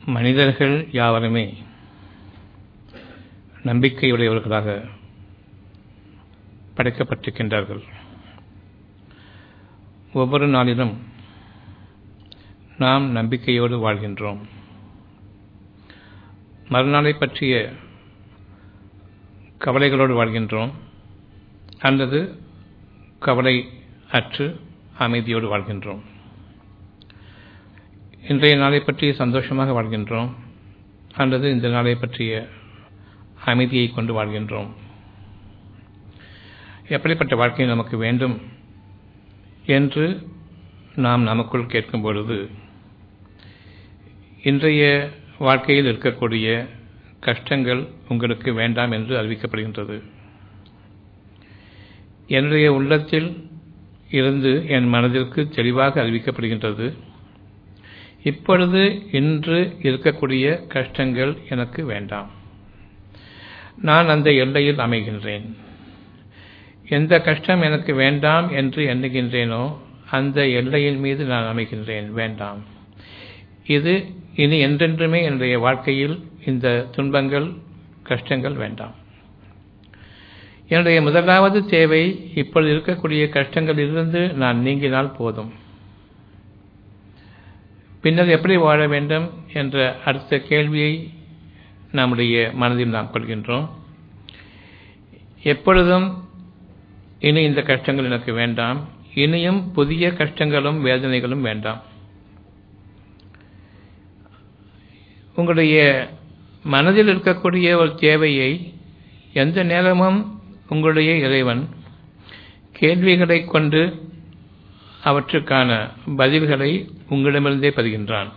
மனிதர்கள் யாவருமே நம்பிக்கையுடையவர்களாக படைக்கப்பட்டிருக்கின்றார்கள் ஒவ்வொரு நாளிலும் நாம் நம்பிக்கையோடு வாழ்கின்றோம் மறுநாளை பற்றிய கவலைகளோடு வாழ்கின்றோம் அல்லது கவலை அற்று அமைதியோடு வாழ்கின்றோம் இன்றைய நாளை பற்றி சந்தோஷமாக வாழ்கின்றோம் அல்லது இந்த நாளை பற்றிய அமைதியை கொண்டு வாழ்கின்றோம் எப்படிப்பட்ட வாழ்க்கை நமக்கு வேண்டும் என்று நாம் நமக்குள் கேட்கும் பொழுது இன்றைய வாழ்க்கையில் இருக்கக்கூடிய கஷ்டங்கள் உங்களுக்கு வேண்டாம் என்று அறிவிக்கப்படுகின்றது என்னுடைய உள்ளத்தில் இருந்து என் மனதிற்கு தெளிவாக அறிவிக்கப்படுகின்றது இப்பொழுது இன்று இருக்கக்கூடிய கஷ்டங்கள் எனக்கு வேண்டாம் நான் அந்த எல்லையில் அமைகின்றேன் எந்த கஷ்டம் எனக்கு வேண்டாம் என்று எண்ணுகின்றேனோ அந்த எல்லையின் மீது நான் அமைகின்றேன் வேண்டாம் இது இனி என்றென்றுமே என்னுடைய வாழ்க்கையில் இந்த துன்பங்கள் கஷ்டங்கள் வேண்டாம் என்னுடைய முதலாவது தேவை இப்பொழுது இருக்கக்கூடிய கஷ்டங்களிலிருந்து நான் நீங்கினால் போதும் பின்னர் எப்படி வாழ வேண்டும் என்ற அடுத்த கேள்வியை நம்முடைய மனதில் நாம் கொள்கின்றோம் எப்பொழுதும் இனி இந்த கஷ்டங்கள் எனக்கு வேண்டாம் இனியும் புதிய கஷ்டங்களும் வேதனைகளும் வேண்டாம் உங்களுடைய மனதில் இருக்கக்கூடிய ஒரு தேவையை எந்த நேரமும் உங்களுடைய இறைவன் கேள்விகளை கொண்டு அவற்றுக்கான பதில்களை உங்களிடமிருந்தே பெறுகின்றான்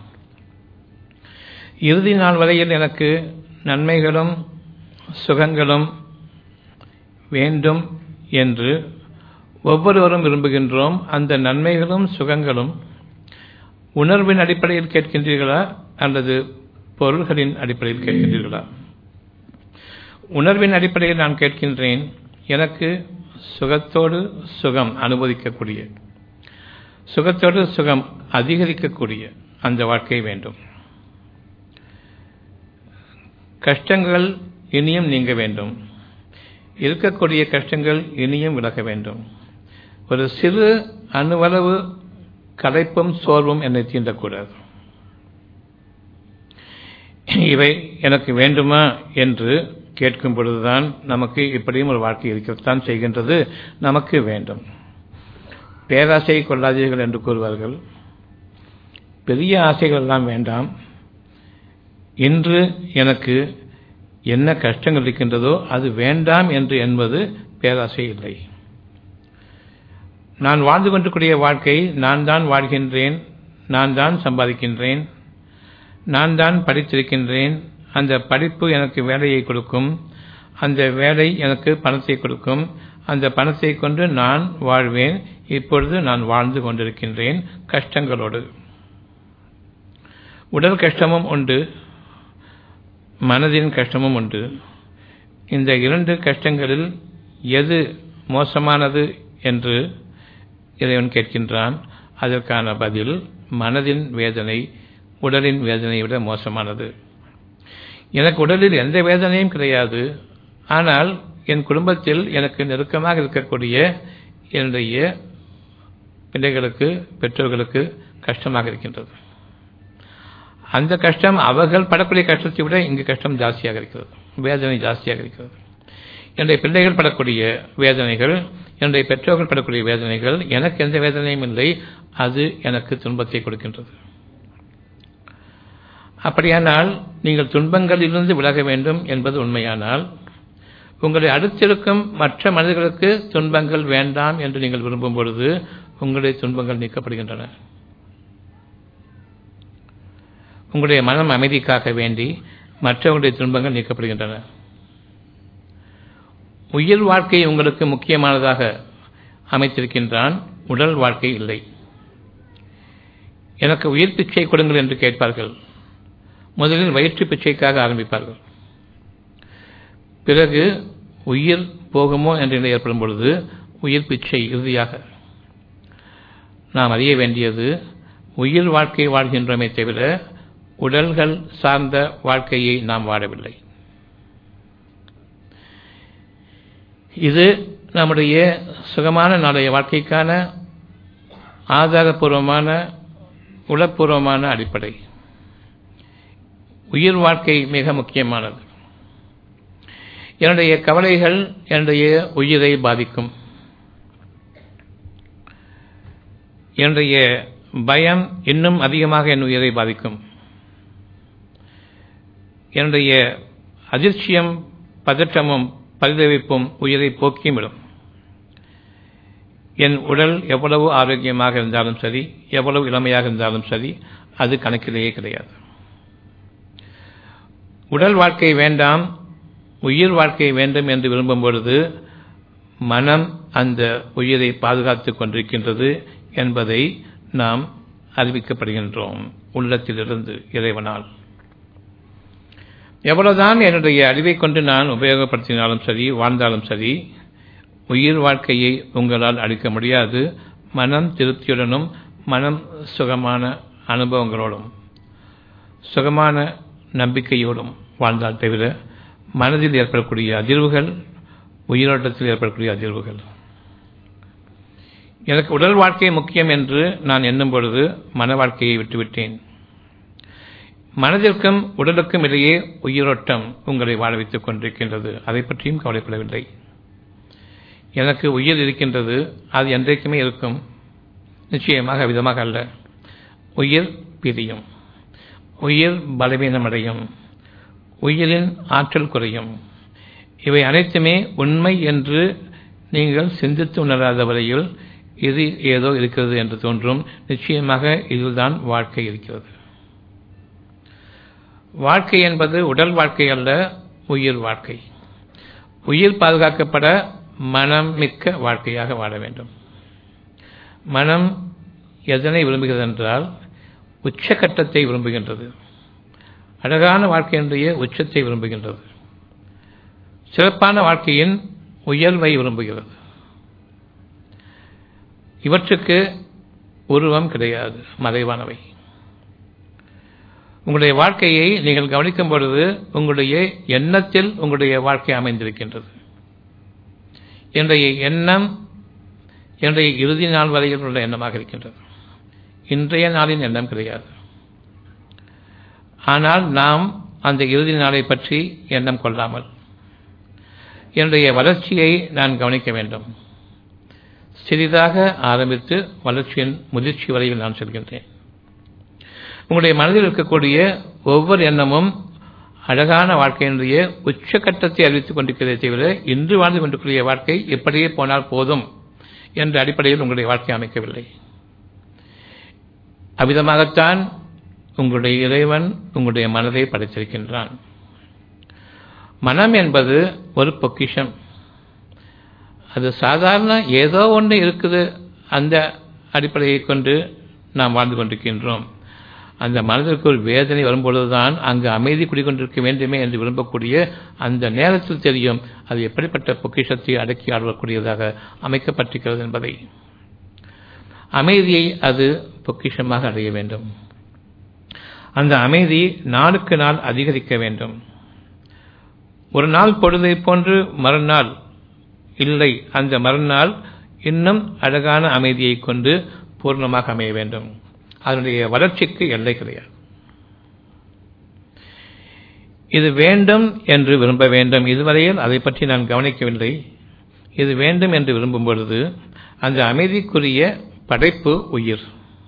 இறுதி நாள் வரையில் எனக்கு நன்மைகளும் சுகங்களும் வேண்டும் என்று ஒவ்வொருவரும் விரும்புகின்றோம் அந்த நன்மைகளும் சுகங்களும் உணர்வின் அடிப்படையில் கேட்கின்றீர்களா அல்லது பொருள்களின் அடிப்படையில் கேட்கின்றீர்களா உணர்வின் அடிப்படையில் நான் கேட்கின்றேன் எனக்கு சுகத்தோடு சுகம் அனுபவிக்கக்கூடிய சுகத்தோடு சுகம் அதிகரிக்கக்கூடிய அந்த வாழ்க்கை வேண்டும் கஷ்டங்கள் இனியும் நீங்க வேண்டும் இருக்கக்கூடிய கஷ்டங்கள் இனியும் விலக வேண்டும் ஒரு சிறு அணுவளவு கலைப்பும் சோர்வும் என்னை தீண்டக்கூடாது இவை எனக்கு வேண்டுமா என்று கேட்கும் பொழுதுதான் நமக்கு இப்படியும் ஒரு வாழ்க்கை இருக்கத்தான் செய்கின்றது நமக்கு வேண்டும் பேராசை கொள்ளாதீர்கள் என்று கூறுவார்கள் பெரிய ஆசைகள் எல்லாம் வேண்டாம் இன்று எனக்கு என்ன கஷ்டங்கள் இருக்கின்றதோ அது வேண்டாம் என்று என்பது பேராசை இல்லை நான் வாழ்ந்து கொண்டிருக்கூடிய வாழ்க்கை நான் தான் வாழ்கின்றேன் நான் தான் சம்பாதிக்கின்றேன் நான் தான் படித்திருக்கின்றேன் அந்த படிப்பு எனக்கு வேலையை கொடுக்கும் அந்த வேலை எனக்கு பணத்தை கொடுக்கும் அந்த பணத்தை கொண்டு நான் வாழ்வேன் இப்பொழுது நான் வாழ்ந்து கொண்டிருக்கின்றேன் கஷ்டங்களோடு உடல் கஷ்டமும் உண்டு மனதின் கஷ்டமும் உண்டு இந்த இரண்டு கஷ்டங்களில் எது மோசமானது என்று இறைவன் கேட்கின்றான் அதற்கான பதில் மனதின் வேதனை உடலின் வேதனையை விட மோசமானது எனக்கு உடலில் எந்த வேதனையும் கிடையாது ஆனால் என் குடும்பத்தில் எனக்கு நெருக்கமாக இருக்கக்கூடிய என்னுடைய பிள்ளைகளுக்கு பெற்றோர்களுக்கு கஷ்டமாக இருக்கின்றது அந்த கஷ்டம் அவர்கள் படக்கூடிய கஷ்டத்தை விட இங்கு கஷ்டம் ஜாஸ்தியாக இருக்கிறது வேதனை ஜாஸ்தியாக இருக்கிறது என்னுடைய பிள்ளைகள் படக்கூடிய வேதனைகள் என்னுடைய பெற்றோர்கள் படக்கூடிய வேதனைகள் எனக்கு எந்த வேதனையும் இல்லை அது எனக்கு துன்பத்தை கொடுக்கின்றது அப்படியானால் நீங்கள் துன்பங்களிலிருந்து விலக வேண்டும் என்பது உண்மையானால் உங்களை அடுத்திருக்கும் மற்ற மனிதர்களுக்கு துன்பங்கள் வேண்டாம் என்று நீங்கள் விரும்பும் பொழுது உங்களுடைய துன்பங்கள் நீக்கப்படுகின்றன உங்களுடைய மனம் அமைதிக்காக வேண்டி மற்றவர்களுடைய துன்பங்கள் நீக்கப்படுகின்றன உயிர் வாழ்க்கை உங்களுக்கு முக்கியமானதாக அமைத்திருக்கின்றான் உடல் வாழ்க்கை இல்லை எனக்கு உயிர் பிச்சை கொடுங்கள் என்று கேட்பார்கள் முதலில் வயிற்று பிச்சைக்காக ஆரம்பிப்பார்கள் பிறகு உயிர் போகுமோ என்ற நிலை ஏற்படும் பொழுது உயிர் பிச்சை இறுதியாக நாம் அறிய வேண்டியது உயிர் வாழ்க்கை வாழ்கின்றோமே தவிர உடல்கள் சார்ந்த வாழ்க்கையை நாம் வாழவில்லை இது நம்முடைய சுகமான நாளைய வாழ்க்கைக்கான ஆதாரபூர்வமான உளப்பூர்வமான அடிப்படை உயிர் வாழ்க்கை மிக முக்கியமானது என்னுடைய கவலைகள் என்னுடைய உயிரை பாதிக்கும் என்னுடைய பயம் இன்னும் அதிகமாக என் உயிரை பாதிக்கும் என்னுடைய அதிர்ச்சியும் பதற்றமும் பரிதவிப்பும் உயிரை போக்கியும் விடும் என் உடல் எவ்வளவு ஆரோக்கியமாக இருந்தாலும் சரி எவ்வளவு இளமையாக இருந்தாலும் சரி அது கணக்கிலேயே கிடையாது உடல் வாழ்க்கை வேண்டாம் உயிர் வாழ்க்கை வேண்டும் என்று விரும்பும் பொழுது மனம் அந்த உயிரை பாதுகாத்துக் கொண்டிருக்கின்றது என்பதை நாம் அறிவிக்கப்படுகின்றோம் உள்ளத்திலிருந்து இறைவனால் எவ்வளவுதான் என்னுடைய அறிவை கொண்டு நான் உபயோகப்படுத்தினாலும் சரி வாழ்ந்தாலும் சரி உயிர் வாழ்க்கையை உங்களால் அளிக்க முடியாது மனம் திருப்தியுடனும் மனம் சுகமான அனுபவங்களோடும் சுகமான நம்பிக்கையோடும் வாழ்ந்தால் தவிர மனதில் ஏற்படக்கூடிய அதிர்வுகள் உயிரோட்டத்தில் ஏற்படக்கூடிய அதிர்வுகள் எனக்கு உடல் வாழ்க்கை முக்கியம் என்று நான் எண்ணும் பொழுது மன வாழ்க்கையை விட்டுவிட்டேன் மனதிற்கும் உடலுக்கும் இடையே உயிரோட்டம் உங்களை வாழ வைத்துக் கொண்டிருக்கின்றது அதை பற்றியும் கவலைப்படவில்லை எனக்கு உயிர் இருக்கின்றது அது என்றைக்குமே இருக்கும் நிச்சயமாக விதமாக அல்ல உயிர் பிரியும் உயிர் பலவீனமடையும் உயிரின் ஆற்றல் குறையும் இவை அனைத்துமே உண்மை என்று நீங்கள் சிந்தித்து உணராத வரையில் இது ஏதோ இருக்கிறது என்று தோன்றும் நிச்சயமாக இதில்தான் வாழ்க்கை இருக்கிறது வாழ்க்கை என்பது உடல் வாழ்க்கை அல்ல உயிர் வாழ்க்கை உயிர் பாதுகாக்கப்பட மனம் மிக்க வாழ்க்கையாக வாழ வேண்டும் மனம் எதனை விரும்புகிறது என்றால் உச்சகட்டத்தை விரும்புகின்றது அழகான வாழ்க்கையினுடைய உச்சத்தை விரும்புகின்றது சிறப்பான வாழ்க்கையின் உயர்வை விரும்புகிறது இவற்றுக்கு உருவம் கிடையாது மறைவானவை உங்களுடைய வாழ்க்கையை நீங்கள் கவனிக்கும் பொழுது உங்களுடைய எண்ணத்தில் உங்களுடைய வாழ்க்கை அமைந்திருக்கின்றது என்னுடைய எண்ணம் என்னுடைய இறுதி நாள் வரையில் உள்ள எண்ணமாக இருக்கின்றது இன்றைய நாளின் எண்ணம் கிடையாது ஆனால் நாம் அந்த இறுதி நாளை பற்றி எண்ணம் கொள்ளாமல் என்னுடைய வளர்ச்சியை நான் கவனிக்க வேண்டும் சிறிதாக ஆரம்பித்து வளர்ச்சியின் முதிர்ச்சி வரையில் நான் செல்கின்றேன் உங்களுடைய மனதில் இருக்கக்கூடிய ஒவ்வொரு எண்ணமும் அழகான வாழ்க்கையினுடைய உச்சகட்டத்தை அறிவித்துக் கொண்டிருக்கிறதே தவிர இன்று வாழ்ந்து கொண்டிருக்கிற வாழ்க்கை எப்படியே போனால் போதும் என்ற அடிப்படையில் உங்களுடைய வாழ்க்கை அமைக்கவில்லை அவ்விதமாகத்தான் உங்களுடைய இறைவன் உங்களுடைய மனதை படைத்திருக்கின்றான் மனம் என்பது ஒரு பொக்கிஷம் அது சாதாரண ஏதோ ஒன்று இருக்குது அந்த அடிப்படையை கொண்டு நாம் வாழ்ந்து கொண்டிருக்கின்றோம் அந்த மனதிற்கு ஒரு வேதனை வரும்பொழுதுதான் அங்கு அமைதி குடிக்கொண்டிருக்க வேண்டுமே என்று விரும்பக்கூடிய அந்த நேரத்தில் தெரியும் அது எப்படிப்பட்ட பொக்கிஷத்தை அடக்கி ஆடக்கூடியதாக அமைக்கப்பட்டிருக்கிறது என்பதை அமைதியை அது பொக்கிஷமாக அடைய வேண்டும் அந்த அமைதி நாளுக்கு நாள் அதிகரிக்க வேண்டும் ஒரு நாள் பொழுதை போன்று மறுநாள் இல்லை அந்த மறுநாள் இன்னும் அழகான அமைதியை கொண்டு பூர்ணமாக அமைய வேண்டும் அதனுடைய வளர்ச்சிக்கு எல்லை கிடையாது இது வேண்டும் என்று விரும்ப வேண்டும் இதுவரையில் அதை பற்றி நான் கவனிக்கவில்லை இது வேண்டும் என்று விரும்பும் பொழுது அந்த அமைதிக்குரிய படைப்பு உயிர்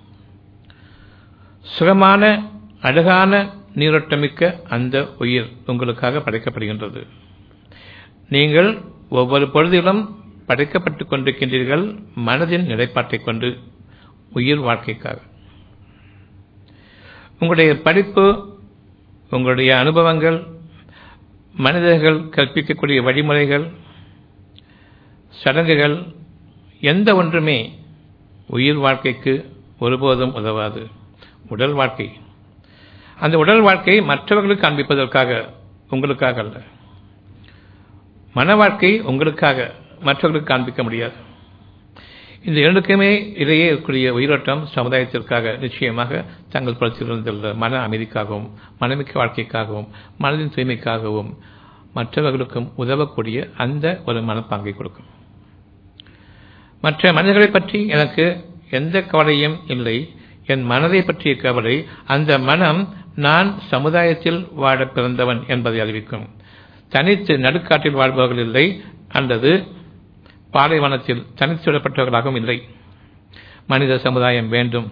சுகமான அழகான நீரோட்டமிக்க அந்த உயிர் உங்களுக்காக படைக்கப்படுகின்றது நீங்கள் ஒவ்வொரு பொழுதிலும் படைக்கப்பட்டுக் கொண்டிருக்கின்றீர்கள் மனதின் நிலைப்பாட்டைக் கொண்டு உயிர் வாழ்க்கைக்காக உங்களுடைய படிப்பு உங்களுடைய அனுபவங்கள் மனிதர்கள் கற்பிக்கக்கூடிய வழிமுறைகள் சடங்குகள் எந்த ஒன்றுமே உயிர் வாழ்க்கைக்கு ஒருபோதும் உதவாது உடல் வாழ்க்கை அந்த உடல் வாழ்க்கை மற்றவர்களுக்கு காண்பிப்பதற்காக உங்களுக்காக அல்ல மன வாழ்க்கை உங்களுக்காக மற்றவர்களுக்கு காண்பிக்க முடியாது இந்த இரண்டுக்குமே இடையே இருக்கக்கூடிய உயிரோட்டம் சமுதாயத்திற்காக நிச்சயமாக தங்கள் புலத்திலிருந்துள்ள மன அமைதிக்காகவும் மனமிக்க வாழ்க்கைக்காகவும் மனதின் தூய்மைக்காகவும் மற்றவர்களுக்கும் உதவக்கூடிய அந்த ஒரு மனப்பாங்கை கொடுக்கும் மற்ற மனிதர்களை பற்றி எனக்கு எந்த கவலையும் இல்லை என் மனதை பற்றிய கவலை அந்த மனம் நான் சமுதாயத்தில் வாழ பிறந்தவன் என்பதை அறிவிக்கும் தனித்து நடுக்காட்டில் வாழ்பவர்கள் இல்லை அல்லது பாலைவனத்தில் தனித்து விடப்பட்டவர்களாகவும் இல்லை மனித சமுதாயம் வேண்டும்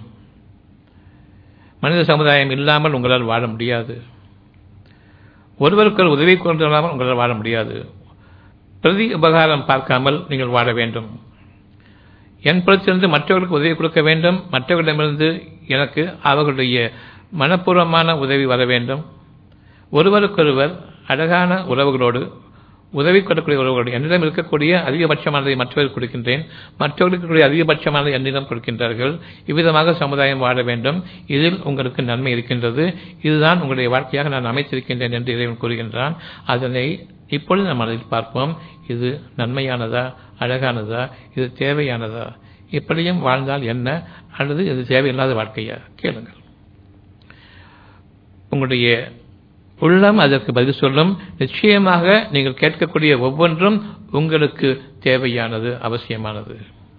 மனித சமுதாயம் இல்லாமல் உங்களால் வாழ முடியாது ஒருவருக்கு உதவி கொண்டிருந்தாமல் உங்களால் வாழ முடியாது பிரதி உபகாரம் பார்க்காமல் நீங்கள் வாழ வேண்டும் என் புறத்திலிருந்து மற்றவர்களுக்கு உதவி கொடுக்க வேண்டும் மற்றவர்களிடமிருந்து எனக்கு அவர்களுடைய மனப்பூர்வமான உதவி வர வேண்டும் ஒருவருக்கொருவர் அழகான உறவுகளோடு உதவி கொடுக்கக்கூடிய உறவுகளோடு என்னிடம் இருக்கக்கூடிய அதிகபட்சமானதை மற்றவர்கள் கொடுக்கின்றேன் மற்றவர்களுக்கு அதிகபட்சமானதை என்னிடம் கொடுக்கின்றார்கள் இவ்விதமாக சமுதாயம் வாழ வேண்டும் இதில் உங்களுக்கு நன்மை இருக்கின்றது இதுதான் உங்களுடைய வாழ்க்கையாக நான் அமைத்திருக்கின்றேன் என்று இறைவன் கூறுகின்றான் அதனை இப்பொழுது நம்ம அதில் பார்ப்போம் இது நன்மையானதா அழகானதா இது தேவையானதா இப்படியும் வாழ்ந்தால் என்ன அல்லது இது தேவையில்லாத வாழ்க்கையா கேளுங்கள் உங்களுடைய உள்ளம் அதற்கு பதில் சொல்லும் நிச்சயமாக நீங்கள் கேட்கக்கூடிய ஒவ்வொன்றும் உங்களுக்கு தேவையானது அவசியமானது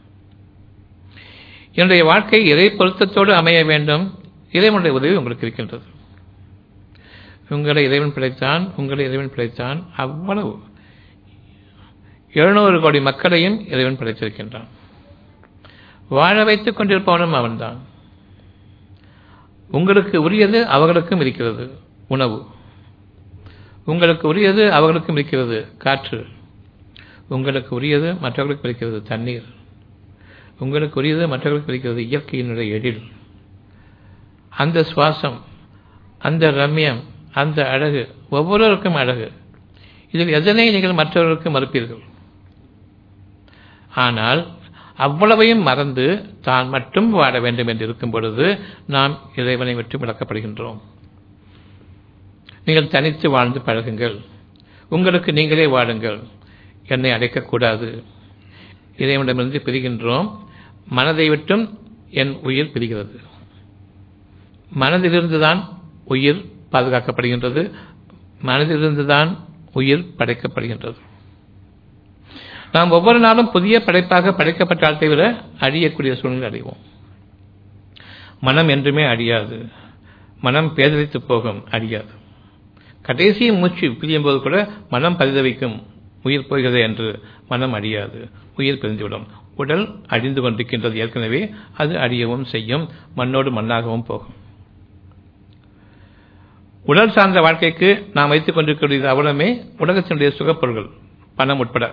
என்னுடைய வாழ்க்கை இறை பொருத்தத்தோடு அமைய வேண்டும் இறைவனுடைய உதவி உங்களுக்கு இருக்கின்றது உங்களை இறைவன் பிழைத்தான் உங்களை இறைவன் பிழைத்தான் அவ்வளவு எழுநூறு கோடி மக்களையும் இறைவன் படைத்திருக்கின்றான் வாழ வைத்துக் கொண்டிருப்பவனும் அவன்தான் உங்களுக்கு உரியது அவர்களுக்கும் இருக்கிறது உணவு உங்களுக்கு உரியது அவர்களுக்கும் இருக்கிறது காற்று உங்களுக்கு உரியது மற்றவர்களுக்கு இருக்கிறது தண்ணீர் உங்களுக்கு உரியது மற்றவர்களுக்கு இருக்கிறது இயற்கையினுடைய எழில் அந்த சுவாசம் அந்த ரம்யம் அந்த அழகு ஒவ்வொருவருக்கும் அழகு இதில் எதனை நீங்கள் மற்றவர்களுக்கு மறுப்பீர்கள் ஆனால் அவ்வளவையும் மறந்து தான் மட்டும் வாழ வேண்டும் என்று இருக்கும் பொழுது நாம் இறைவனை விட்டு விளக்கப்படுகின்றோம் நீங்கள் தனித்து வாழ்ந்து பழகுங்கள் உங்களுக்கு நீங்களே வாழுங்கள் என்னை அடைக்கக்கூடாது இறைவனிடமிருந்து பிரிகின்றோம் மனதை விட்டும் என் உயிர் பிரிகிறது மனதிலிருந்துதான் உயிர் பாதுகாக்கப்படுகின்றது மனதிலிருந்துதான் உயிர் படைக்கப்படுகின்றது நாம் ஒவ்வொரு நாளும் புதிய படைப்பாக படைக்கப்பட்டால் தவிர அழியக்கூடிய சூழ்நிலை அடைவோம் மனம் என்றுமே அழியாது மனம் பேதலித்து போகும் அழியாது கடைசி மூச்சு பிரியும் போது கூட மனம் பரிதவிக்கும் உயிர் போகிறது என்று மனம் அழியாது உயிர் பிரிந்துவிடும் உடல் அழிந்து கொண்டிருக்கின்றது ஏற்கனவே அது அழியவும் செய்யும் மண்ணோடு மண்ணாகவும் போகும் உடல் சார்ந்த வாழ்க்கைக்கு நாம் வைத்துக் கொண்டிருக்கக்கூடிய அவ்வளவுமே உலகத்தினுடைய சுகப்பொருள்கள் பணம் உட்பட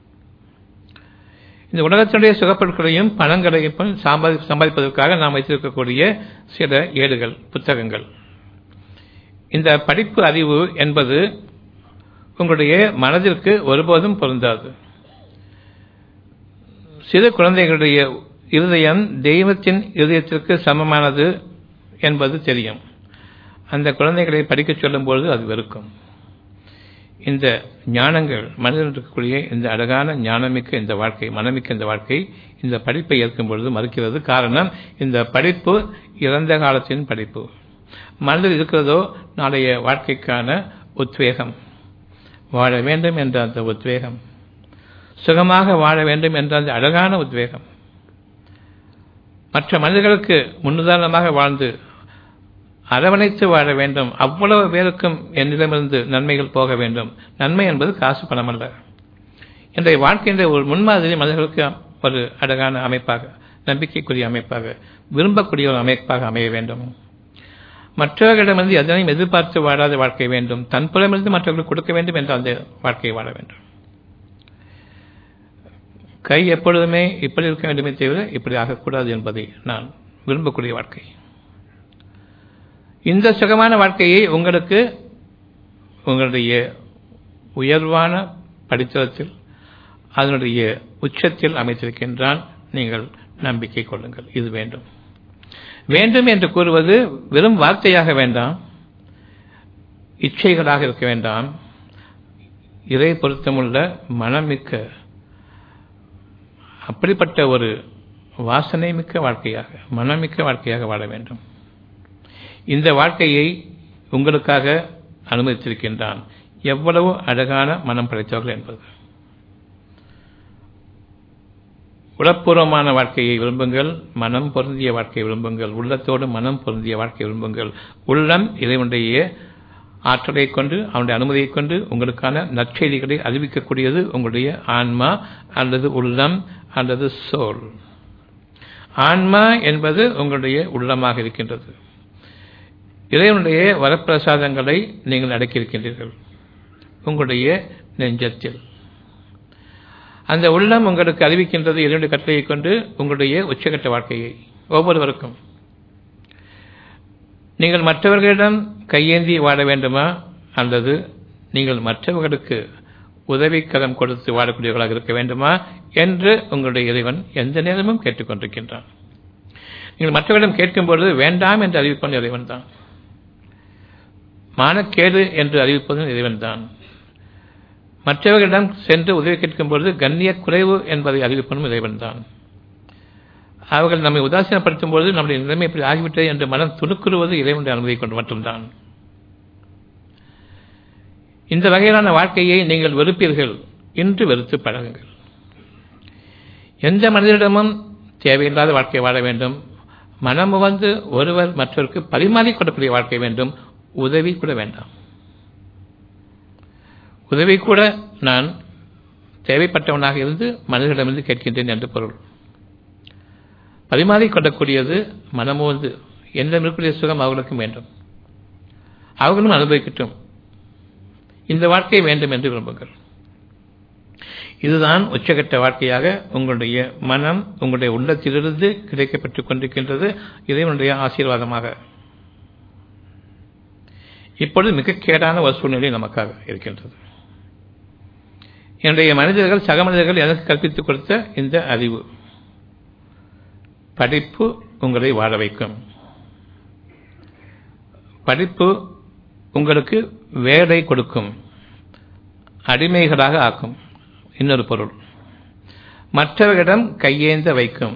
இந்த உலகத்தினுடைய சுகப்பொருட்களையும் பணங்களையும் சம்பாதி சம்பாதிப்பதற்காக நாம் வைத்திருக்கக்கூடிய சில ஏடுகள் புத்தகங்கள் இந்த படிப்பு அறிவு என்பது உங்களுடைய மனதிற்கு ஒருபோதும் பொருந்தாது சிறு குழந்தைகளுடைய இருதயம் தெய்வத்தின் இருதயத்திற்கு சமமானது என்பது தெரியும் அந்த குழந்தைகளை படிக்கச் சொல்லும் பொழுது அது வெறுக்கும் இந்த ஞானங்கள் மனிதன் இருக்கக்கூடிய இந்த அழகான ஞானமிக்க இந்த வாழ்க்கை மனமிக்க இந்த வாழ்க்கை இந்த படிப்பை ஏற்கும் பொழுது மறுக்கிறது காரணம் இந்த படிப்பு இறந்த காலத்தின் படிப்பு மனதில் இருக்கிறதோ நாளைய வாழ்க்கைக்கான உத்வேகம் வாழ வேண்டும் என்ற அந்த உத்வேகம் சுகமாக வாழ வேண்டும் என்ற அந்த அழகான உத்வேகம் மற்ற மனிதர்களுக்கு முன்னுதாரணமாக வாழ்ந்து அரவணைத்து வாழ வேண்டும் அவ்வளவு பேருக்கும் என்னிடமிருந்து நன்மைகள் போக வேண்டும் நன்மை என்பது காசு பணம் அல்ல இன்றைய வாழ்க்கையின் ஒரு முன்மாதிரி மனிதர்களுக்கு ஒரு அழகான அமைப்பாக நம்பிக்கைக்குரிய அமைப்பாக விரும்பக்கூடிய ஒரு அமைப்பாக அமைய வேண்டும் மற்றவர்களிடமிருந்து எதனையும் எதிர்பார்த்து வாழாத வாழ்க்கை வேண்டும் தன் புறமிருந்து மற்றவர்களுக்கு கொடுக்க வேண்டும் என்ற அந்த வாழ்க்கையை வாழ வேண்டும் கை எப்பொழுதுமே இப்படி இருக்க வேண்டுமே தவிர இப்படி ஆகக்கூடாது என்பதை நான் விரும்பக்கூடிய வாழ்க்கை இந்த சுகமான வாழ்க்கையை உங்களுக்கு உங்களுடைய உயர்வான படித்தளத்தில் அதனுடைய உச்சத்தில் அமைத்திருக்கின்றான் நீங்கள் நம்பிக்கை கொள்ளுங்கள் இது வேண்டும் வேண்டும் என்று கூறுவது வெறும் வார்த்தையாக வேண்டாம் இச்சைகளாக இருக்க வேண்டாம் இறை பொருத்தமுள்ள மனமிக்க அப்படிப்பட்ட ஒரு வாசனை மிக்க வாழ்க்கையாக மனமிக்க வாழ்க்கையாக வாழ வேண்டும் இந்த வாழ்க்கையை உங்களுக்காக அனுமதித்திருக்கின்றான் எவ்வளவு அழகான மனம் படைத்தவர்கள் என்பது உளப்பூர்வமான வாழ்க்கையை விரும்புங்கள் மனம் பொருந்திய வாழ்க்கையை விரும்புங்கள் உள்ளத்தோடு மனம் பொருந்திய வாழ்க்கையை விரும்புங்கள் உள்ளம் இறைவனுடைய ஆற்றலை கொண்டு அவனுடைய அனுமதியை கொண்டு உங்களுக்கான நற்செய்திகளை அறிவிக்கக்கூடியது உங்களுடைய ஆன்மா அல்லது உள்ளம் அல்லது சோல் ஆன்மா என்பது உங்களுடைய உள்ளமாக இருக்கின்றது இறைவனுடைய வரப்பிரசாதங்களை நீங்கள் அடக்கியிருக்கின்றீர்கள் உங்களுடைய நெஞ்சத்தில் அந்த உள்ளம் உங்களுக்கு அறிவிக்கின்றது இரண்டு கட்டளையை கொண்டு உங்களுடைய உச்சகட்ட வாழ்க்கையை ஒவ்வொருவருக்கும் நீங்கள் மற்றவர்களிடம் கையேந்தி வாழ வேண்டுமா அல்லது நீங்கள் மற்றவர்களுக்கு உதவிக்கரம் கொடுத்து வாழக்கூடியவர்களாக இருக்க வேண்டுமா என்று உங்களுடைய இறைவன் எந்த நேரமும் கேட்டுக்கொண்டிருக்கின்றான் நீங்கள் மற்றவரிடம் கேட்கும்பொழுது வேண்டாம் என்று அறிவிப்பவன் இறைவன் தான் மானக்கேடு என்று அறிவிப்பதும் இறைவன் தான் மற்றவர்களிடம் சென்று உதவி கேட்கும் பொழுது கண்ணிய குறைவு என்பதை அறிவிப்பதும் இறைவன் தான் அவர்கள் நம்மை உதாசீனப்படுத்தும் பொழுது நம்முடைய நிலைமை இப்படி ஆகிவிட்டது என்று மனம் துணுக்குறுவது இறைவனுடைய அனுமதியை கொண்டு மட்டும்தான் இந்த வகையிலான வாழ்க்கையை நீங்கள் வெறுப்பீர்கள் இன்று வெறுத்து பழகுங்கள் எந்த மனிதனிடமும் தேவையில்லாத வாழ்க்கை வாழ வேண்டும் மனம் வந்து ஒருவர் மற்றவருக்கு பரிமாறிக் கொள்ளக்கூடிய வாழ்க்கை வேண்டும் உதவி கூட வேண்டாம் உதவி கூட நான் தேவைப்பட்டவனாக இருந்து மனிதர்களிடமிருந்து கேட்கின்றேன் என்று பொருள் பரிமாறிக் கொள்ளக்கூடியது மனமோந்து என்னிடம் இருக்கக்கூடிய சுகம் அவர்களுக்கும் வேண்டும் அவர்களும் அனுபவிக்கட்டும் இந்த வாழ்க்கை வேண்டும் என்று விரும்புங்கள் இதுதான் உச்சகட்ட வாழ்க்கையாக உங்களுடைய மனம் உங்களுடைய உள்ளத்திலிருந்து கிடைக்கப்பட்டுக் கொண்டிருக்கின்றது இறைவனுடைய ஆசீர்வாதமாக இப்பொழுது மிக கேடான ஒரு சூழ்நிலை நமக்காக இருக்கின்றது என்னுடைய மனிதர்கள் சக மனிதர்கள் எனக்கு கற்பித்துக் கொடுத்த இந்த அறிவு படிப்பு உங்களை வாழ வைக்கும் படிப்பு உங்களுக்கு வேலை கொடுக்கும் அடிமைகளாக ஆக்கும் இன்னொரு பொருள் மற்றவர்களிடம் கையேந்த வைக்கும்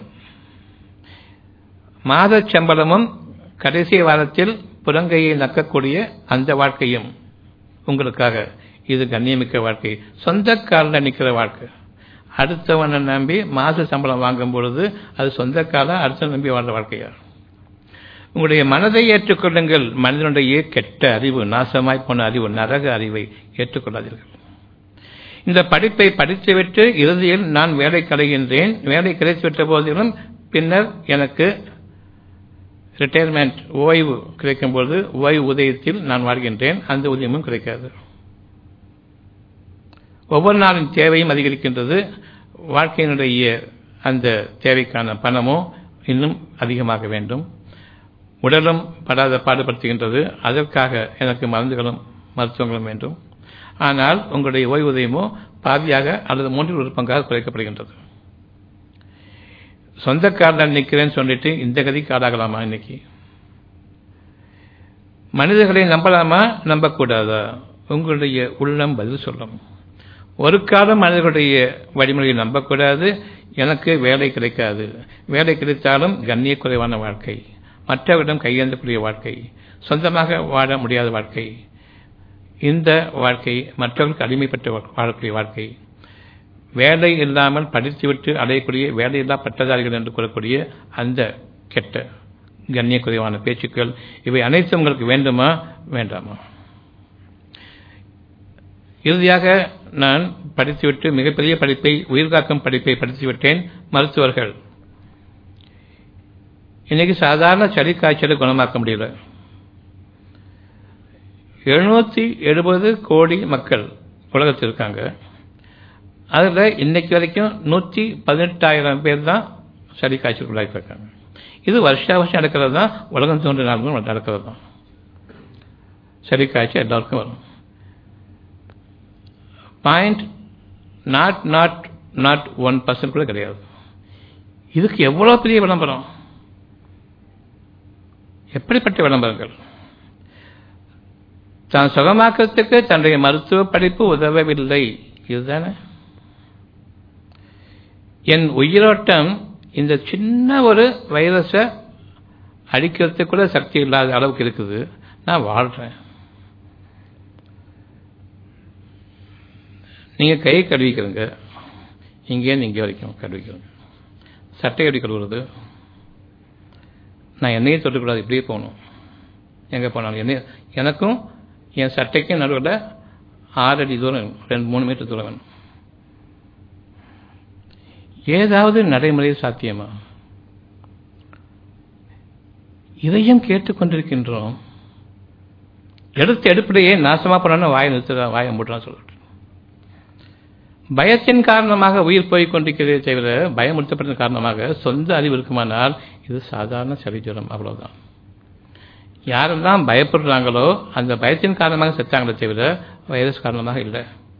மாத சம்பளமும் கடைசி வாரத்தில் புறங்கையை நக்கக்கூடிய அந்த வாழ்க்கையும் உங்களுக்காக இது கண்ணியமிக்க வாழ்க்கை சொந்த காலில் நிற்கிற வாழ்க்கை அடுத்தவனை நம்பி மாத சம்பளம் வாங்கும் பொழுது அது சொந்த காலம் அடுத்த நம்பி வாழ்ற வாழ்க்கையா உங்களுடைய மனதை ஏற்றுக்கொள்ளுங்கள் மனிதனுடைய கெட்ட அறிவு நாசமாய் போன அறிவு நரக அறிவை ஏற்றுக்கொள்ளாதீர்கள் இந்த படிப்பை படித்துவிட்டு இறுதியில் நான் வேலை கலைகின்றேன் வேலை கிடைத்துவிட்ட போதிலும் பின்னர் எனக்கு ரிட்டையர்மெண்ட் ஓய்வு கிடைக்கும் பொழுது ஓய்வு உதயத்தில் நான் வாழ்கின்றேன் அந்த உதயமும் கிடைக்காது ஒவ்வொரு நாளின் தேவையும் அதிகரிக்கின்றது வாழ்க்கையினுடைய அந்த தேவைக்கான பணமோ இன்னும் அதிகமாக வேண்டும் உடலும் படாத பாடுபடுத்துகின்றது அதற்காக எனக்கு மருந்துகளும் மருத்துவங்களும் வேண்டும் ஆனால் உங்களுடைய ஓய்வூதியமோ பாதியாக அல்லது மூன்றில் ஒரு பங்காக குறைக்கப்படுகின்றது சொந்த காரில் நிற்கிறேன்னு சொல்லிட்டு இந்த கதிக்கு ஆளாகலாமா இன்னைக்கு மனிதர்களை நம்பலாமா நம்பக்கூடாதா உங்களுடைய உள்ளம் பதில் சொல்லும் ஒரு காலம் மனிதர்களுடைய வழிமுறையை நம்பக்கூடாது எனக்கு வேலை கிடைக்காது வேலை கிடைத்தாலும் கண்ணிய குறைவான வாழ்க்கை மற்றவரிடம் கையேந்தக்கூடிய வாழ்க்கை சொந்தமாக வாழ முடியாத வாழ்க்கை இந்த வாழ்க்கை மற்றவர்களுக்கு அடிமைப்பட்டு வாழக்கூடிய வாழ்க்கை வேலை இல்லாமல் படித்துவிட்டு அடையக்கூடிய வேலையில்லா பட்டதாரிகள் என்று கூறக்கூடிய அந்த கெட்ட கண்ணிய குறைவான பேச்சுக்கள் இவை அனைத்தும் உங்களுக்கு வேண்டுமா வேண்டாமா இறுதியாக நான் படித்துவிட்டு மிகப்பெரிய படிப்பை உயிர்காக்கும் படிப்பை படித்துவிட்டேன் மருத்துவர்கள் இன்னைக்கு சாதாரண சளி காய்ச்சலை குணமாக்க முடியல எழுநூத்தி எழுபது கோடி மக்கள் உலகத்தில் இருக்காங்க அதில் இன்னைக்கு வரைக்கும் நூற்றி பதினெட்டாயிரம் பேர் தான் சளி காய்ச்சலுக்குள்ளாகி இருக்காங்க இது வருஷா வருஷம் நடக்கிறது தான் உலகம் தோன்ற நாளும் நடக்கிறது தான் சளி காய்ச்சல் எல்லாருக்கும் வரும் point not not not one percent கூட கிடையாது இதுக்கு எவ்வளோ பெரிய விளம்பரம் எப்படிப்பட்ட விளம்பரங்கள் தான் சுகமாக்கத்துக்கு தன்னுடைய மருத்துவ படிப்பு உதவவில்லை இதுதானே என் உயிரோட்டம் இந்த சின்ன ஒரு வைரஸை அடிக்கிறதுக்கு கூட சக்தி இல்லாத அளவுக்கு இருக்குது நான் வாழ்கிறேன் நீங்கள் கை கழுவிக்கிறங்க இங்கேருந்து இங்கே வரைக்கும் கழுவிக்கிறங்க சட்டை எப்படி கழுவுறது நான் என்னையும் தொட்டுக்கூடாது இப்படியே போகணும் எங்கே போனாலும் என்ன எனக்கும் என் சட்டைக்கும் நடுவில் ஆறு அடி தூரம் வேணும். ரெண்டு மூணு மீட்டர் தூரம் வேணும் ஏதாவது நடைமுறை சாத்தியமா இதையும் கேட்டுக்கொண்டிருக்கின்றோம் எடுத்த எடுப்பிலேயே நாசமா போனான்னு வாயை நிறுத்த வாயை மூட்டான்னு சொல்லிட்டு பயத்தின் காரணமாக உயிர் போய் கொண்டிருக்கிறதே தவிர பயமுறுத்தப்பட்ட காரணமாக சொந்த அறிவு இருக்குமானால் இது சாதாரண சளிஜுரம் அவ்வளவுதான் யாரெல்லாம் பயப்படுறாங்களோ அந்த பயத்தின் காரணமாக செத்தாங்களே தவிர வைரஸ் காரணமாக இல்லை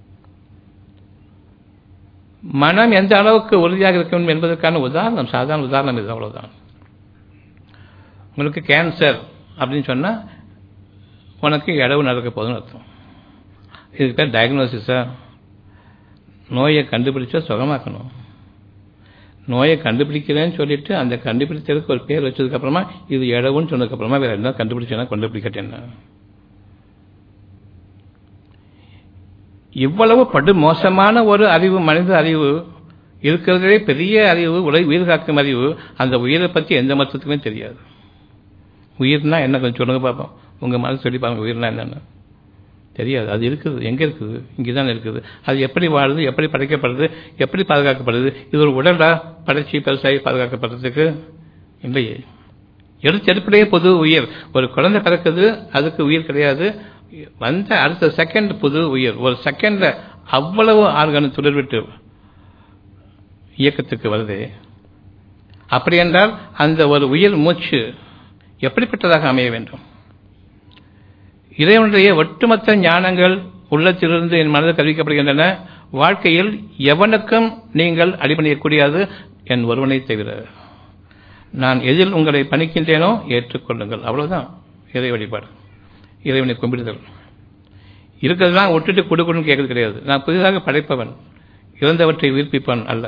மனம் எந்த அளவுக்கு உறுதியாக இருக்கும் என்பதற்கான உதாரணம் சாதாரண உதாரணம் இது அவ்வளவுதான் உங்களுக்கு கேன்சர் அப்படின்னு சொன்னா உனக்கு இடவு நடக்க போதுன்னு அர்த்தம் இதுக்கு பேர் டயக்னோசிஸா நோயை கண்டுபிடிச்சா சுகமாக்கணும் நோயை கண்டுபிடிக்கிறேன்னு சொல்லிட்டு அந்த கண்டுபிடிச்சதுக்கு ஒரு பேர் வச்சதுக்கு அப்புறமா இது இடவுன்னு சொன்னதுக்கு அப்புறமா வேற என்ன கண்டுபிடிச்சேன்னா கண்டுபிடிக்கட்டேன்னா இவ்வளவு படு மோசமான ஒரு அறிவு மனித அறிவு இருக்கிறதே பெரிய அறிவு உலை உயிர் காக்கும் அறிவு அந்த உயிரை பற்றி எந்த மருத்துவத்துக்குமே தெரியாது உயிர்னா என்ன கொஞ்சம் சொல்லுங்க பார்ப்போம் உங்க மனசு சொல்லி பாருங்க உயிர்னா என்னன்னு தெரியாது அது இருக்குது எங்க இருக்குது இங்கதான் இருக்குது அது எப்படி வாழுது எப்படி படைக்கப்படுது எப்படி பாதுகாக்கப்படுது இது ஒரு உடலா படைச்சி பெருசாகி பாதுகாக்கப்படுறதுக்கு இல்லையே எடுத்தெடுப்பிலேயே புது உயிர் ஒரு குழந்தை பிறக்குது அதுக்கு உயிர் கிடையாது வந்த அடுத்த செகண்ட் புது உயிர் ஒரு செகண்ட்ல அவ்வளவு ஆர்கான துளிர்விட்டு இயக்கத்துக்கு வருது அப்படி என்றால் அந்த ஒரு உயிர் மூச்சு எப்படிப்பட்டதாக அமைய வேண்டும் இறைவனுடைய ஒட்டுமொத்த ஞானங்கள் உள்ளத்திலிருந்து என் மனதில் கல்விக்கப்படுகின்றன வாழ்க்கையில் எவனுக்கும் நீங்கள் அடிபணியக்கூடியது என் ஒருவனை தவிர நான் எதில் உங்களை பணிக்கின்றேனோ ஏற்றுக்கொள்ளுங்கள் அவ்வளவுதான் இறை வழிபாடு இறைவனை கும்பிடுதல் இருக்கிறதுலாம் ஒட்டுட்டு கொடுக்கணும்னு கேட்கறது கிடையாது நான் புதிதாக படைப்பவன் இறந்தவற்றை உயிர்ப்பிப்பவன் அல்ல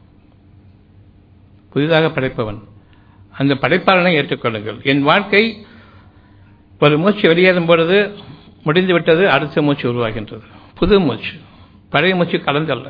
புதிதாக படைப்பவன் அந்த படைப்பாளனை ஏற்றுக்கொள்ளுங்கள் என் வாழ்க்கை ஒரு மூச்சு வெளியேறும் பொழுது முடிந்து விட்டது அடுத்த மூச்சு உருவாகின்றது புது மூச்சு பழைய மூச்சு கலந்தல்ல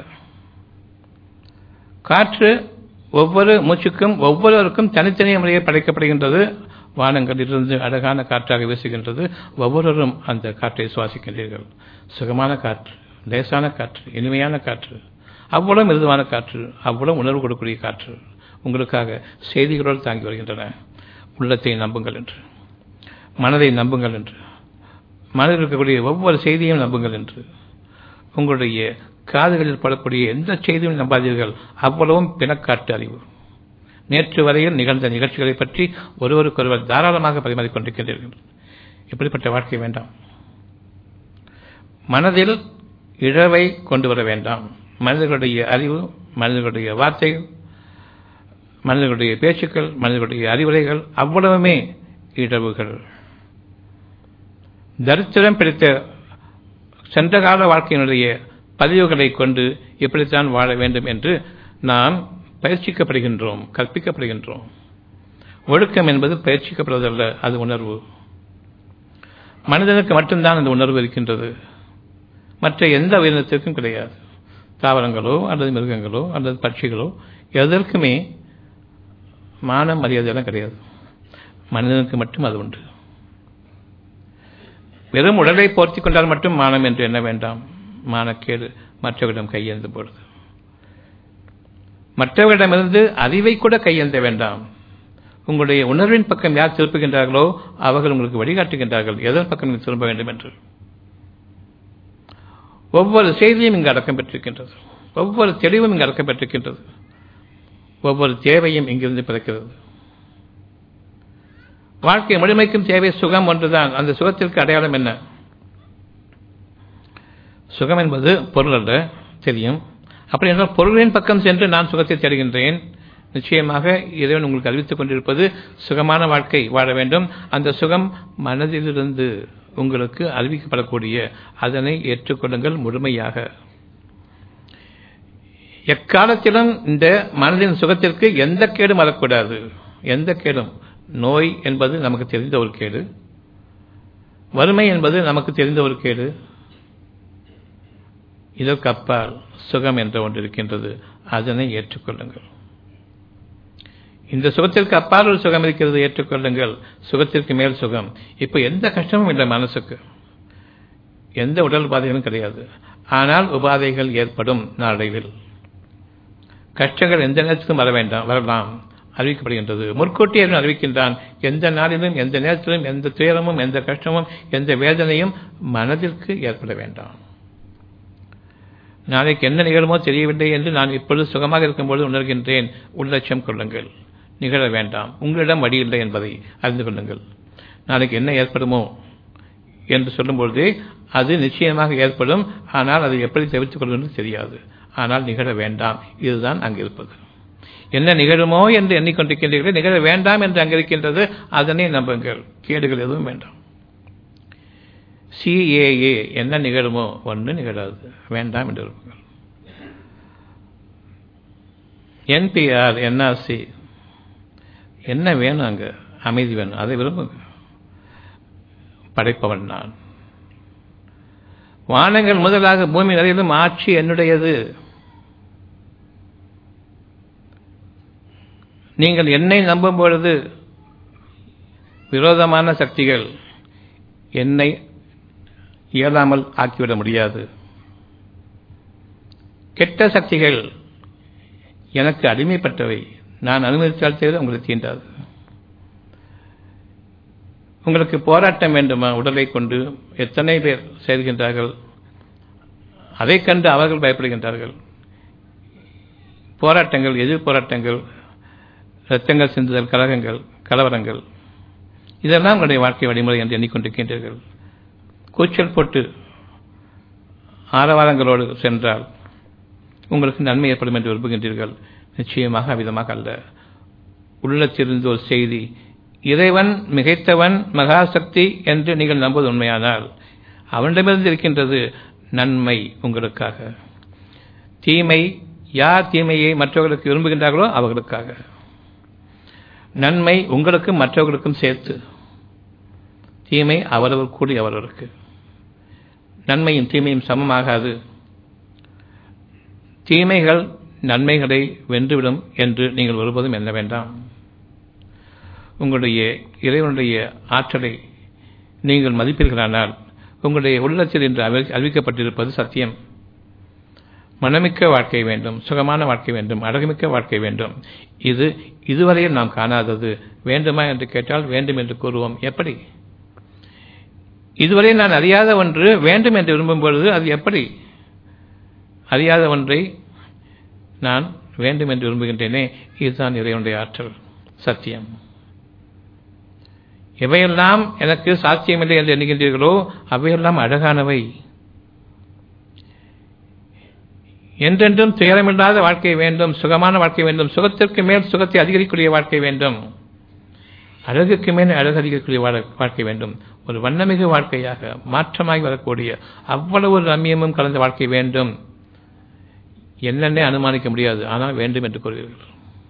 காற்று ஒவ்வொரு மூச்சுக்கும் ஒவ்வொருவருக்கும் தனித்தனி முறையில் படைக்கப்படுகின்றது வானங்களிலிருந்து அழகான காற்றாக வீசுகின்றது ஒவ்வொருவரும் அந்த காற்றை சுவாசிக்கின்றீர்கள் சுகமான காற்று லேசான காற்று இனிமையான காற்று அவ்வளவு மிருதுவான காற்று அவ்வளவு உணர்வு கொடுக்கக்கூடிய காற்று உங்களுக்காக செய்திகளோடு தாங்கி வருகின்றன உள்ளத்தை நம்புங்கள் என்று மனதை நம்புங்கள் என்று மனதில் இருக்கக்கூடிய ஒவ்வொரு செய்தியும் நம்புங்கள் என்று உங்களுடைய காதுகளில் படக்கூடிய எந்த செய்தியும் நம்பாதீர்கள் அவ்வளவும் பிணக்காட்டு அறிவு நேற்று வரையில் நிகழ்ந்த நிகழ்ச்சிகளை பற்றி ஒருவருக்கொருவர் தாராளமாக பரிமாறிக் கொண்டிருக்கின்றீர்கள் இப்படிப்பட்ட வாழ்க்கை வேண்டாம் மனதில் இழவை கொண்டு வர வேண்டாம் மனிதர்களுடைய அறிவு மனிதர்களுடைய வார்த்தைகள் மனிதர்களுடைய பேச்சுக்கள் மனிதர்களுடைய அறிவுரைகள் அவ்வளவுமே இழவுகள் தரித்திரம் பிடித்த சென்ற கால வாழ்க்கையினுடைய பதிவுகளை கொண்டு இப்படித்தான் வாழ வேண்டும் என்று நாம் பயிற்சிக்கப்படுகின்றோம் கற்பிக்கப்படுகின்றோம் ஒழுக்கம் என்பது பயிற்சிக்கப்படுவதல்ல அது உணர்வு மனிதனுக்கு மட்டும்தான் அந்த உணர்வு இருக்கின்றது மற்ற எந்த உயிரினத்திற்கும் கிடையாது தாவரங்களோ அல்லது மிருகங்களோ அல்லது பட்சிகளோ எதற்குமே மான மரியாதையெல்லாம் கிடையாது மனிதனுக்கு மட்டும் அது உண்டு வெறும் உடலை போர்த்தி கொண்டால் மட்டும் மானம் என்று எண்ண வேண்டாம் மானக்கேடு மற்றவரிடம் கையெழுந்து பொழுது மற்றவரிடமிருந்து அறிவை கூட கையெழுந்த வேண்டாம் உங்களுடைய உணர்வின் பக்கம் யார் திருப்புகின்றார்களோ அவர்கள் உங்களுக்கு வழிகாட்டுகின்றார்கள் எதன் பக்கம் நீங்கள் திரும்ப வேண்டும் என்று ஒவ்வொரு செய்தியும் இங்கு அடக்கம் பெற்றிருக்கின்றது ஒவ்வொரு தெளிவும் இங்கு அடக்கம் பெற்றிருக்கின்றது ஒவ்வொரு தேவையும் இங்கிருந்து பிறக்கிறது வாழ்க்கை முழுமைக்கும் தேவை சுகம் ஒன்றுதான் அந்த சுகத்திற்கு அடையாளம் என்ன சுகம் என்பது பொருள் அல்ல தெரியும் அப்படி என்றால் பொருளின் பக்கம் சென்று நான் சுகத்தை தேடுகின்றேன் நிச்சயமாக இறைவன் உங்களுக்கு அறிவித்துக் கொண்டிருப்பது சுகமான வாழ்க்கை வாழ வேண்டும் அந்த சுகம் மனதிலிருந்து உங்களுக்கு அறிவிக்கப்படக்கூடிய அதனை ஏற்றுக்கொள்ளுங்கள் முழுமையாக எக்காலத்திலும் இந்த மனதின் சுகத்திற்கு எந்த கேடும் வரக்கூடாது எந்த கேடும் நோய் என்பது நமக்கு தெரிந்த ஒரு கேடு வறுமை என்பது நமக்கு தெரிந்த ஒரு கேடு இதற்கு அப்பால் சுகம் என்ற ஒன்று இருக்கின்றது அதனை ஏற்றுக்கொள்ளுங்கள் இந்த சுகத்திற்கு அப்பால் ஒரு சுகம் இருக்கிறது ஏற்றுக்கொள்ளுங்கள் சுகத்திற்கு மேல் சுகம் இப்போ எந்த கஷ்டமும் இல்லை மனசுக்கு எந்த உடல் உபாதைகளும் கிடையாது ஆனால் உபாதைகள் ஏற்படும் நாளையில் கஷ்டங்கள் எந்த நேரத்திலும் வர வேண்டாம் வரலாம் அறிவிக்கப்படுகின்றது முற்கூட்டி அவன் அறிவிக்கின்றான் எந்த நாளிலும் எந்த நேரத்திலும் எந்த துயரமும் எந்த கஷ்டமும் எந்த வேதனையும் மனதிற்கு ஏற்பட வேண்டாம் நாளைக்கு என்ன நிகழுமோ தெரியவில்லை என்று நான் இப்பொழுது சுகமாக இருக்கும்போது உணர்கின்றேன் உள்ளட்சம் கொள்ளுங்கள் நிகழ வேண்டாம் உங்களிடம் வழி இல்லை என்பதை அறிந்து கொள்ளுங்கள் நாளைக்கு என்ன ஏற்படுமோ என்று சொல்லும்பொழுதே அது நிச்சயமாக ஏற்படும் ஆனால் அதை எப்படி தவிர்த்துக் கொள்வது தெரியாது ஆனால் நிகழ வேண்டாம் இதுதான் அங்கு இருப்பது என்ன நிகழுமோ என்று எண்ணிக்கொண்டிருக்கின்றீர்கள் நிகழ வேண்டாம் என்று அங்கு இருக்கின்றது அதனை நம்புங்கள் கேடுகள் எதுவும் வேண்டாம் சிஏஏ என்ன நிகழுமோ ஒன்று நிகழாது வேண்டாம் என்று இருப்பீர்கள் என்பிஆர் என்ஆர்சி என்ன வேணும் அங்க அமைதி வேணும் அதை விரும்புங்க படைப்பவன் நான் வானங்கள் முதலாக பூமி நிறையிலும் ஆட்சி என்னுடையது நீங்கள் என்னை நம்பும் பொழுது விரோதமான சக்திகள் என்னை இயலாமல் ஆக்கிவிட முடியாது கெட்ட சக்திகள் எனக்கு அடிமைப்பட்டவை நான் அனுமதித்தால் செய்து உங்களுக்கு தீண்டாது உங்களுக்கு போராட்டம் வேண்டுமா உடலை கொண்டு எத்தனை பேர் செய்கின்றார்கள் அதை கண்டு அவர்கள் பயப்படுகின்றார்கள் போராட்டங்கள் எதிர் போராட்டங்கள் ரத்தங்கள் சிந்துதல் கலகங்கள் கலவரங்கள் இதெல்லாம் உங்களுடைய வாழ்க்கை வழிமுறை என்று எண்ணிக்கொண்டிருக்கின்றீர்கள் கூச்சல் போட்டு ஆரவாரங்களோடு சென்றால் உங்களுக்கு நன்மை ஏற்படும் என்று விரும்புகின்றீர்கள் நிச்சயமாக அவ்விதமாக அல்ல உள்ளத்திலிருந்து ஒரு செய்தி இறைவன் மிகைத்தவன் மகாசக்தி என்று நீங்கள் நம்புவது உண்மையானால் அவனிடமிருந்து இருக்கின்றது நன்மை உங்களுக்காக தீமை யார் தீமையை மற்றவர்களுக்கு விரும்புகின்றார்களோ அவர்களுக்காக நன்மை உங்களுக்கும் மற்றவர்களுக்கும் சேர்த்து தீமை அவரவர் கூடி அவரவருக்கு நன்மையும் தீமையும் சமமாகாது தீமைகள் நன்மைகளை வென்றுவிடும் என்று நீங்கள் ஒருபோதும் எண்ண வேண்டாம் உங்களுடைய இறைவனுடைய ஆற்றலை நீங்கள் மதிப்பீர்களானால் உங்களுடைய உள்ளத்தில் இன்று அறிவிக்கப்பட்டிருப்பது சத்தியம் மனமிக்க வாழ்க்கை வேண்டும் சுகமான வாழ்க்கை வேண்டும் அழகுமிக்க வாழ்க்கை வேண்டும் இது இதுவரையில் நாம் காணாதது வேண்டுமா என்று கேட்டால் வேண்டும் என்று கூறுவோம் எப்படி இதுவரை நான் அறியாத ஒன்று வேண்டும் என்று விரும்பும் பொழுது அது எப்படி அறியாத ஒன்றை நான் வேண்டும் என்று விரும்புகின்றேனே இதுதான் இறைவனுடைய ஆற்றல் சத்தியம் எவையெல்லாம் எனக்கு சாத்தியமில்லை என்று எண்ணுகின்றீர்களோ அவையெல்லாம் அழகானவை என்றென்றும் துயரமில்லாத வாழ்க்கை வேண்டும் சுகமான வாழ்க்கை வேண்டும் சுகத்திற்கு மேல் சுகத்தை அதிகரிக்கக்கூடிய வாழ்க்கை வேண்டும் அழகுக்கு மேல் அழகு அதிகரிக்கக்கூடிய வாழ்க்கை வேண்டும் ஒரு வண்ணமிகு வாழ்க்கையாக மாற்றமாகி வரக்கூடிய அவ்வளவு ரம்யமும் கலந்த வாழ்க்கை வேண்டும் என்னென்ன அனுமானிக்க முடியாது ஆனால் வேண்டும் என்று கூறுவீர்கள்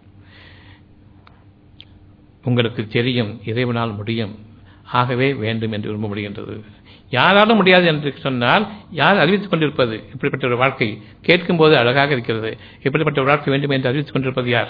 உங்களுக்கு தெரியும் இறைவனால் முடியும் ஆகவே வேண்டும் என்று விரும்ப முடிகின்றது யாராலும் முடியாது என்று சொன்னால் யார் அறிவித்துக் கொண்டிருப்பது இப்படிப்பட்ட ஒரு வாழ்க்கை கேட்கும் போது அழகாக இருக்கிறது இப்படிப்பட்ட ஒரு வாழ்க்கை வேண்டும் என்று அறிவித்துக் கொண்டிருப்பது யார்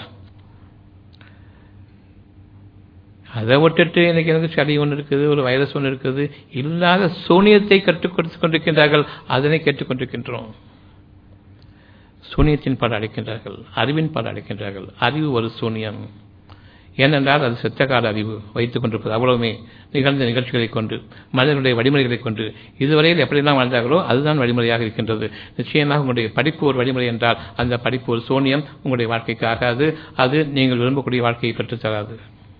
அதை விட்டுட்டு எனக்கு எனக்கு சளி ஒன்று இருக்குது ஒரு வைரஸ் ஒன்று இருக்குது இல்லாத சூனியத்தை கற்றுக் கொடுத்துக் கொண்டிருக்கின்றார்கள் அதனை கேட்டுக்கொண்டிருக்கின்றோம் சூனியத்தின் பாட அழைக்கின்றார்கள் அறிவின் பாட அழைக்கின்றார்கள் அறிவு ஒரு சூனியம் ஏனென்றால் அது செத்த கால அறிவு வைத்துக் கொண்டிருப்பது அவ்வளவுமே நிகழ்ந்த நிகழ்ச்சிகளை கொண்டு மனிதனுடைய வழிமுறைகளை கொண்டு இதுவரையில் எப்படியெல்லாம் வாழ்ந்தார்களோ அதுதான் வழிமுறையாக இருக்கின்றது நிச்சயமாக உங்களுடைய படிப்பு ஒரு வழிமுறை என்றால் அந்த படிப்பு ஒரு சூனியம் உங்களுடைய வாழ்க்கைக்கு ஆகாது அது நீங்கள் விரும்பக்கூடிய வாழ்க்கையை பெற்றுத்தராது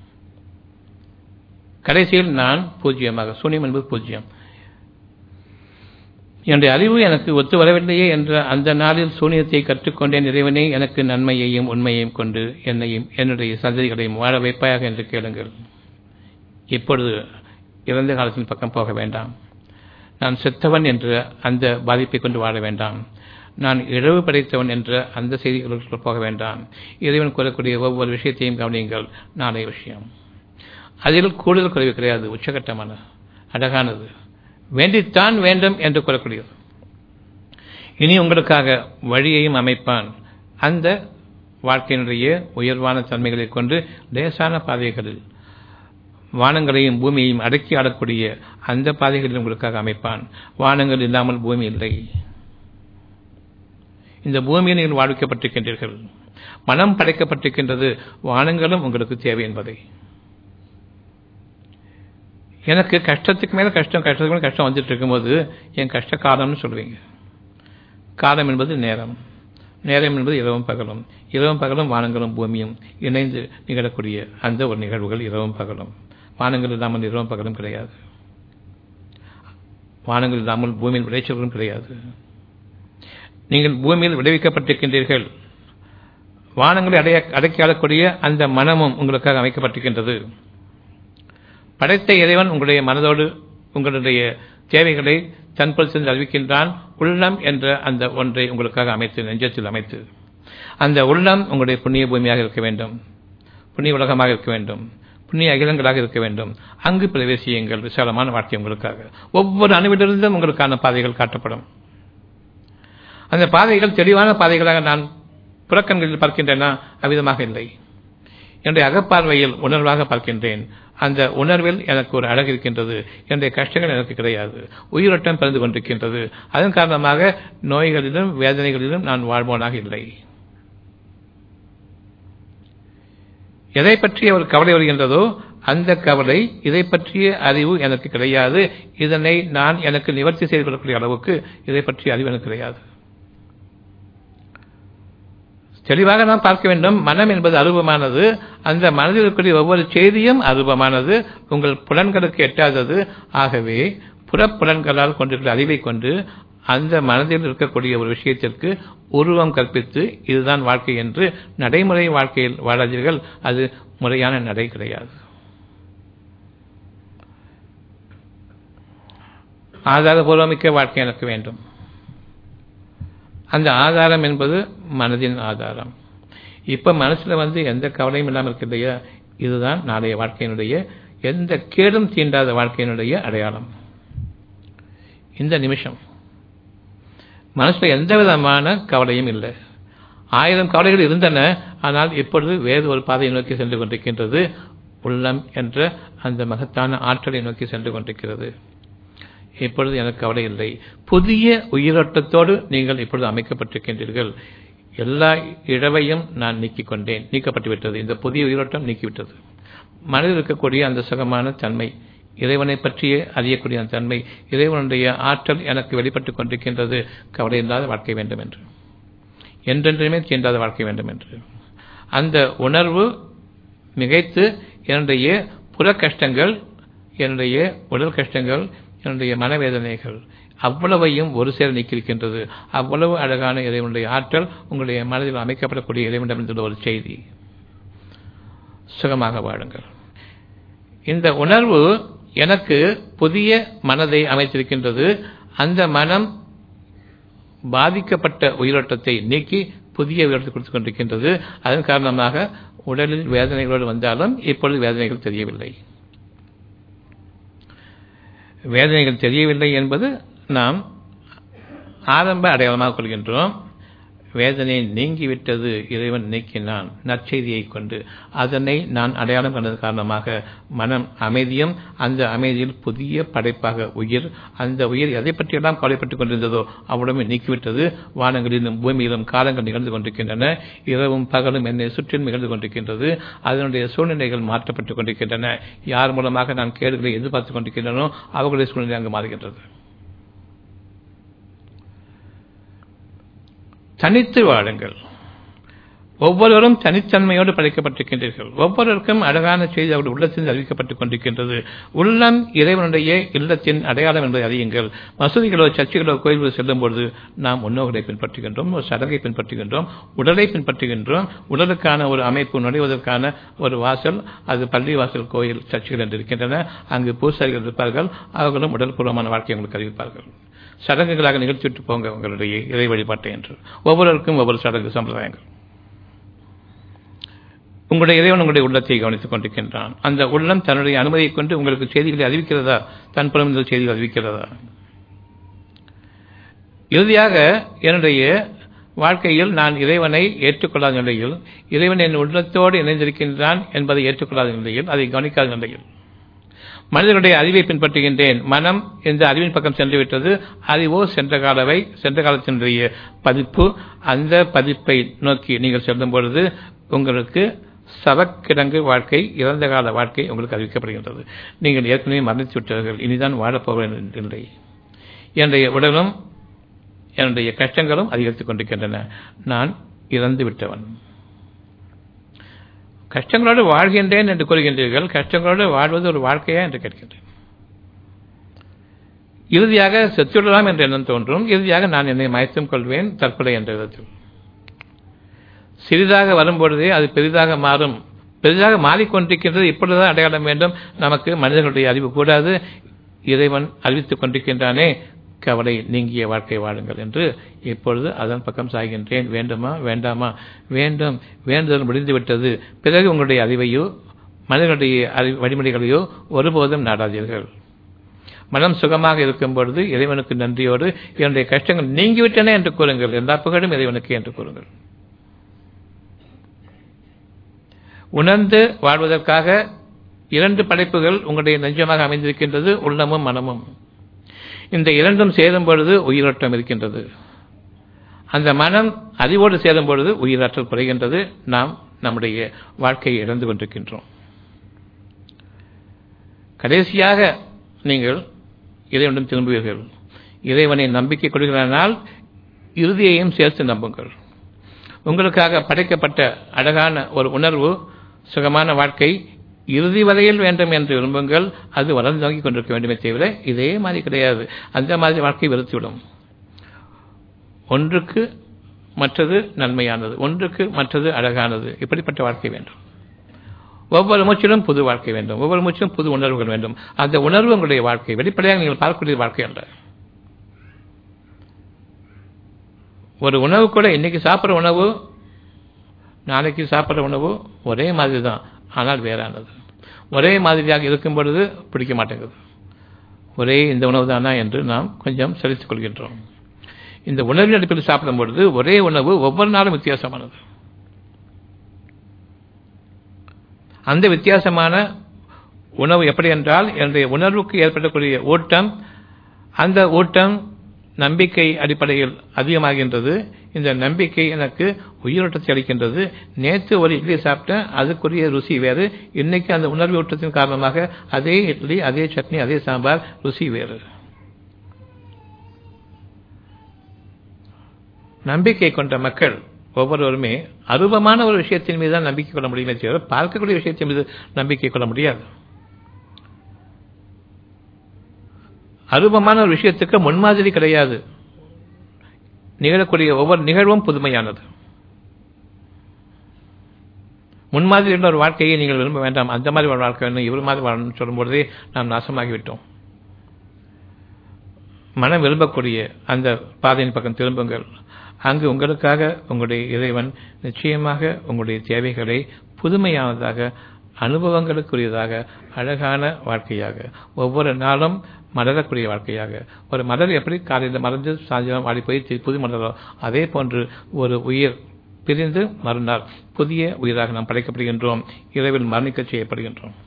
கடைசியில் நான் பூஜ்ஜியமாக சூன்யம் என்பது பூஜ்ஜியம் என்னுடைய அறிவு எனக்கு ஒத்து வரவில்லையே என்ற அந்த நாளில் சூனியத்தை கற்றுக்கொண்டேன் இறைவனே எனக்கு நன்மையையும் உண்மையையும் கொண்டு என்னையும் என்னுடைய சந்ததிகளையும் வாழ வைப்பாயாக என்று கேளுங்கள் இப்பொழுது இறந்த காலத்தின் பக்கம் போக வேண்டாம் நான் செத்தவன் என்ற அந்த பாதிப்பை கொண்டு வாழ வேண்டாம் நான் இழவு படைத்தவன் என்ற அந்த செய்திகளுக்கு போக வேண்டாம் இறைவன் கூறக்கூடிய ஒவ்வொரு விஷயத்தையும் கவனியுங்கள் நாளைய விஷயம் அதில் கூடுதல் குறைவு கிடையாது உச்சகட்டமான அழகானது வேண்டித்தான் வேண்டும் என்று கூறக்கூடியது இனி உங்களுக்காக வழியையும் அமைப்பான் அந்த வாழ்க்கையினுடைய உயர்வான தன்மைகளை கொண்டு லேசான பாதைகளில் வானங்களையும் பூமியையும் அடக்கி ஆடக்கூடிய அந்த பாதைகளில் உங்களுக்காக அமைப்பான் வானங்கள் இல்லாமல் பூமி இல்லை இந்த பூமியில் நீங்கள் வாழ்விக்கப்பட்டிருக்கின்றீர்கள் மனம் படைக்கப்பட்டிருக்கின்றது வானங்களும் உங்களுக்கு தேவை என்பதை எனக்கு கஷ்டத்துக்கு மேல கஷ்டம் கஷ்டத்துக்கு மேல கஷ்டம் வந்துட்டு இருக்கும்போது என் கஷ்ட காலம்னு சொல்லுவீங்க காலம் என்பது நேரம் நேரம் என்பது இரவும் பகலும் இரவும் பகலும் வானங்களும் பூமியும் இணைந்து நிகழக்கூடிய அந்த ஒரு நிகழ்வுகள் இரவும் பகலும் வானங்கள் இல்லாமல் இரவும் பகலும் கிடையாது வானங்கள் இல்லாமல் பூமியில் விளைச்சல்களும் கிடையாது நீங்கள் பூமியில் விளைவிக்கப்பட்டிருக்கின்றீர்கள் வானங்களை அடைய அடக்கி ஆளக்கூடிய அந்த மனமும் உங்களுக்காக அமைக்கப்பட்டிருக்கின்றது படைத்த இறைவன் உங்களுடைய மனதோடு உங்களுடைய தேவைகளை தன்போல் சென்று அறிவிக்கின்றான் உள்ளம் என்ற அந்த ஒன்றை உங்களுக்காக அமைத்து நெஞ்சத்தில் அமைத்து அந்த உள்ளம் உங்களுடைய புண்ணிய பூமியாக இருக்க வேண்டும் புண்ணிய உலகமாக இருக்க வேண்டும் புண்ணிய அகிலங்களாக இருக்க வேண்டும் அங்கு பிரவேசியுங்கள் விசாலமான வாழ்க்கை உங்களுக்காக ஒவ்வொரு அணுவிலிருந்தும் உங்களுக்கான பாதைகள் காட்டப்படும் அந்த பாதைகள் தெளிவான பாதைகளாக நான் புறக்கண்களில் பார்க்கின்றேனா அவ்விதமாக இல்லை என்னுடைய அகப்பார்வையில் உணர்வாக பார்க்கின்றேன் அந்த உணர்வில் எனக்கு ஒரு அழகு இருக்கின்றது என்னுடைய கஷ்டங்கள் எனக்கு கிடையாது உயிரோட்டம் பிறந்து கொண்டிருக்கின்றது அதன் காரணமாக நோய்களிலும் வேதனைகளிலும் நான் வாழ்வோனாக இல்லை எதை பற்றிய ஒரு கவலை வருகின்றதோ அந்த கவலை இதை பற்றிய அறிவு எனக்கு கிடையாது இதனை நான் எனக்கு நிவர்த்தி செய்து கொள்ளக்கூடிய அளவுக்கு இதை பற்றிய அறிவு எனக்கு கிடையாது தெளிவாக நாம் பார்க்க வேண்டும் மனம் என்பது அருவமானது அந்த மனதில் இருக்கக்கூடிய ஒவ்வொரு செய்தியும் அருவமானது உங்கள் புலன்களுக்கு எட்டாதது ஆகவே புறப்புலன்களால் கொண்டிருக்கிற அறிவை கொண்டு அந்த மனதில் இருக்கக்கூடிய ஒரு விஷயத்திற்கு உருவம் கற்பித்து இதுதான் வாழ்க்கை என்று நடைமுறை வாழ்க்கையில் வாழாதீர்கள் அது முறையான நடை கிடையாது ஆதாரபூர்வமிக்க வாழ்க்கை எனக்கு வேண்டும் அந்த ஆதாரம் என்பது மனதின் ஆதாரம் இப்ப மனசுல வந்து எந்த கவலையும் இல்லாமல் இருக்கு இல்லையா இதுதான் நாளைய வாழ்க்கையினுடைய எந்த கேடும் தீண்டாத வாழ்க்கையினுடைய அடையாளம் இந்த நிமிஷம் மனசுல எந்த விதமான கவலையும் இல்லை ஆயிரம் கவலைகள் இருந்தன ஆனால் இப்பொழுது வேறு ஒரு பாதையை நோக்கி சென்று கொண்டிருக்கின்றது உள்ளம் என்ற அந்த மகத்தான ஆற்றலை நோக்கி சென்று கொண்டிருக்கிறது இப்பொழுது எனக்கு கவலை இல்லை புதிய உயிரோட்டத்தோடு நீங்கள் இப்பொழுது அமைக்கப்பட்டிருக்கின்றீர்கள் எல்லா இழவையும் நான் நீக்கிக் கொண்டேன் நீக்கப்பட்டுவிட்டது இந்த புதிய உயிரோட்டம் நீக்கிவிட்டது மனதில் இருக்கக்கூடிய அந்த சுகமான தன்மை இறைவனை பற்றியே அறியக்கூடிய அந்த தன்மை இறைவனுடைய ஆற்றல் எனக்கு வெளிப்பட்டுக் கொண்டிருக்கின்றது கவலை இல்லாத வாழ்க்கை வேண்டும் என்று என்றென்றுமே தீண்டாத வாழ்க்கை வேண்டும் என்று அந்த உணர்வு மிகைத்து என்னுடைய புற கஷ்டங்கள் என்னுடைய உடல் கஷ்டங்கள் என்னுடைய மனவேதனைகள் அவ்வளவையும் ஒரு சேர நீக்கியிருக்கின்றது அவ்வளவு அழகான இறைவனுடைய ஆற்றல் உங்களுடைய மனதில் அமைக்கப்படக்கூடிய இறைவனிடமிருந்துள்ள ஒரு செய்தி சுகமாக வாழுங்கள் இந்த உணர்வு எனக்கு புதிய மனதை அமைத்திருக்கின்றது அந்த மனம் பாதிக்கப்பட்ட உயிரோட்டத்தை நீக்கி புதிய உயிரோட்டத்தை கொடுத்துக் கொண்டிருக்கின்றது அதன் காரணமாக உடலில் வேதனைகளோடு வந்தாலும் இப்பொழுது வேதனைகள் தெரியவில்லை வேதனைகள் தெரியவில்லை என்பது நாம் ஆரம்ப அடையாளமாக கொள்கின்றோம் வேதனை நீங்கிவிட்டது இறைவன் நீக்கினான் நற்செய்தியை கொண்டு அதனை நான் அடையாளம் கண்டது காரணமாக மனம் அமைதியும் அந்த அமைதியில் புதிய படைப்பாக உயிர் அந்த உயிர் எதை பற்றியெல்லாம் கவலைப்பட்டுக் கொண்டிருந்ததோ அவ்வளவு நீக்கிவிட்டது வானங்களிலும் பூமியிலும் காலங்கள் நிகழ்ந்து கொண்டிருக்கின்றன இரவும் பகலும் என்னை சுற்றிலும் நிகழ்ந்து கொண்டிருக்கின்றது அதனுடைய சூழ்நிலைகள் மாற்றப்பட்டுக் கொண்டிருக்கின்றன யார் மூலமாக நான் கேடுகளை எதிர்பார்த்துக் கொண்டிருக்கின்றனோ அவர்களுடைய சூழ்நிலை அங்கு மாறுகின்றது தனித்து வாழுங்கள் ஒவ்வொருவரும் தனித்தன்மையோடு படைக்கப்பட்டிருக்கின்றீர்கள் ஒவ்வொருவருக்கும் அழகான செய்தி அவருடைய உள்ளத்தில் அறிவிக்கப்பட்டுக் கொண்டிருக்கின்றது உள்ளம் இறைவனுடைய இல்லத்தின் அடையாளம் என்பதை அறியுங்கள் மசூதிகளோ சர்ச்சைகளோ கோயில்களோ செல்லும் பொழுது நாம் முன்னோர்களை பின்பற்றுகின்றோம் ஒரு சடங்கை பின்பற்றுகின்றோம் உடலை பின்பற்றுகின்றோம் உடலுக்கான ஒரு அமைப்பு நுழைவதற்கான ஒரு வாசல் அது பள்ளி வாசல் கோயில் சர்ச்சைகள் என்று இருக்கின்றன அங்கு பூசாரிகள் இருப்பார்கள் அவர்களும் உடல்பூர்வமான வாழ்க்கையை உங்களுக்கு அறிவிப்பார்கள் சடங்குகளாக நிகழ்த்திவிட்டு போங்க உங்களுடைய இறை வழிபாட்டை என்று ஒவ்வொருவருக்கும் ஒவ்வொரு சடங்கு சம்பிரதாயங்கள் உங்களுடைய இறைவன் உங்களுடைய உள்ளத்தை கவனித்துக் கொண்டிருக்கின்றான் அந்த உள்ளம் தன்னுடைய அனுமதியை கொண்டு உங்களுக்கு செய்திகளை அறிவிக்கிறதா தன் புறம் இந்த செய்திகள் அறிவிக்கிறதா இறுதியாக என்னுடைய வாழ்க்கையில் நான் இறைவனை ஏற்றுக்கொள்ளாத நிலையில் இறைவன் என் உள்ளத்தோடு இணைந்திருக்கின்றான் என்பதை ஏற்றுக்கொள்ளாத நிலையில் அதை கவனிக்காத நிலையில் மனிதனுடைய அறிவை பின்பற்றுகின்றேன் மனம் இந்த அறிவின் பக்கம் சென்று விட்டது அறிவோ சென்ற காலவை சென்ற காலத்தினுடைய பதிப்பு அந்த பதிப்பை நோக்கி நீங்கள் செல்லும் பொழுது உங்களுக்கு சவக்கிடங்கு வாழ்க்கை இறந்த கால வாழ்க்கை உங்களுக்கு அறிவிக்கப்படுகின்றது நீங்கள் ஏற்கனவே மரணித்து விட்டவர்கள் இனிதான் வாழப்போவேன் இல்லை என்னுடைய உடலும் என்னுடைய கஷ்டங்களும் அதிகரித்துக் கொண்டிருக்கின்றன நான் இறந்து விட்டவன் கஷ்டங்களோடு வாழ்கின்றேன் என்று கூறுகின்றீர்கள் கஷ்டங்களோடு வாழ்வது ஒரு வாழ்க்கையா என்று கேட்கின்றேன் இறுதியாக செத்துவிடலாம் என்ற எண்ணம் தோன்றும் இறுதியாக நான் என்னை மயத்தும் கொள்வேன் தற்கொலை என்ற விதத்தில் சிறிதாக வரும்பொழுதே அது பெரிதாக மாறும் பெரிதாக மாறிக்கொண்டிருக்கின்றது இப்பொழுதுதான் அடையாளம் வேண்டும் நமக்கு மனிதர்களுடைய அறிவு கூடாது இறைவன் அறிவித்துக் கொண்டிருக்கின்றானே கவலை நீங்கிய வாழ்க்கை வாழுங்கள் என்று இப்பொழுது அதன் பக்கம் சாய்கின்றேன் வேண்டுமா வேண்டாமா வேண்டும் வேண்டுதல் முடிந்துவிட்டது பிறகு உங்களுடைய அறிவையோ மனிதர்களுடைய அறிவு வழிமுறைகளையோ ஒருபோதும் நாடாதீர்கள் மனம் சுகமாக இருக்கும் பொழுது இறைவனுக்கு நன்றியோடு என்னுடைய கஷ்டங்கள் நீங்கிவிட்டன என்று கூறுங்கள் எல்லா புகழும் இறைவனுக்கு என்று கூறுங்கள் உணர்ந்து வாழ்வதற்காக இரண்டு படைப்புகள் உங்களுடைய நெஞ்சமாக அமைந்திருக்கின்றது உள்ளமும் மனமும் இந்த இரண்டும் சேரும் பொழுது உயிரோட்டம் இருக்கின்றது அந்த மனம் அறிவோடு சேரும் பொழுது உயிராற்றல் குறைகின்றது நாம் நம்முடைய வாழ்க்கையை இழந்து கொண்டிருக்கின்றோம் கடைசியாக நீங்கள் இறைவனிடம் திரும்புவீர்கள் இறைவனை நம்பிக்கை கொள்கிறானால் இறுதியையும் சேர்த்து நம்புங்கள் உங்களுக்காக படைக்கப்பட்ட அழகான ஒரு உணர்வு சுகமான வாழ்க்கை இறுதி வரையில் வேண்டும் என்று விரும்புங்கள் அது வளர்ந்து நோக்கி கொண்டிருக்க வேண்டுமே தவிர இதே மாதிரி கிடையாது அந்த மாதிரி வாழ்க்கை வெறுத்துவிடும் ஒன்றுக்கு மற்றது நன்மையானது ஒன்றுக்கு மற்றது அழகானது இப்படிப்பட்ட வாழ்க்கை வேண்டும் ஒவ்வொரு மூச்சிலும் புது வாழ்க்கை வேண்டும் ஒவ்வொரு மூச்சிலும் புது உணர்வுகள் வேண்டும் அந்த உணர்வு உங்களுடைய வாழ்க்கை வெளிப்படையாக நீங்கள் பார்க்கக்கூடிய வாழ்க்கை அல்ல ஒரு உணவு கூட இன்னைக்கு சாப்பிட்ற உணவு நாளைக்கு சாப்பிட்ற உணவு ஒரே மாதிரி தான் ஆனால் வேறானது ஒரே மாதிரியாக இருக்கும் பொழுது பிடிக்க மாட்டேங்குது ஒரே இந்த உணவு தானா என்று நாம் கொஞ்சம் செலுத்திக் கொள்கின்றோம் இந்த உணவின் அடிப்படையில் சாப்பிடும் பொழுது ஒரே உணவு ஒவ்வொரு நாளும் வித்தியாசமானது அந்த வித்தியாசமான உணவு எப்படி என்றால் என்னுடைய உணர்வுக்கு ஏற்படக்கூடிய ஓட்டம் அந்த ஓட்டம் நம்பிக்கை அடிப்படையில் அதிகமாகின்றது இந்த நம்பிக்கை எனக்கு உயிரோட்டத்தை அளிக்கின்றது நேற்று ஒரு இட்லி சாப்பிட்டேன் அதுக்குரிய ருசி வேறு இன்னைக்கு அந்த உணர்வு ஓட்டத்தின் காரணமாக அதே இட்லி அதே சட்னி அதே சாம்பார் ருசி வேறு நம்பிக்கை கொண்ட மக்கள் ஒவ்வொருவருமே அருபமான ஒரு விஷயத்தின் மீது தான் நம்பிக்கை கொள்ள முடியுமே தவிர பார்க்கக்கூடிய விஷயத்தின் மீது நம்பிக்கை கொள்ள முடியாது அருபமான ஒரு விஷயத்துக்கு முன்மாதிரி கிடையாது நிகழக்கூடிய ஒவ்வொரு நிகழ்வும் புதுமையானது முன்மாதிரி என்ற ஒரு வாழ்க்கையை நீங்கள் விரும்ப வேண்டாம் அந்த மாதிரி ஒரு வாழ்க்கை வேணும் இவர் மாதிரி வாழணும்னு சொல்லும்போதே நாம் நாசமாகிவிட்டோம் மனம் விரும்பக்கூடிய அந்த பாதையின் பக்கம் திரும்புங்கள் அங்கு உங்களுக்காக உங்களுடைய இறைவன் நிச்சயமாக உங்களுடைய தேவைகளை புதுமையானதாக அனுபவங்களுக்குரியதாக அழகான வாழ்க்கையாக ஒவ்வொரு நாளும் மலரக்கூடிய வாழ்க்கையாக ஒரு மலர் எப்படி காலையில் மறந்து சாயந்தரம் வாடி போய் புது மலரோ அதே போன்று ஒரு உயிர் பிரிந்து மறுநாள் புதிய உயிராக நாம் படைக்கப்படுகின்றோம் இரவில் மரணிக்க செய்யப்படுகின்றோம்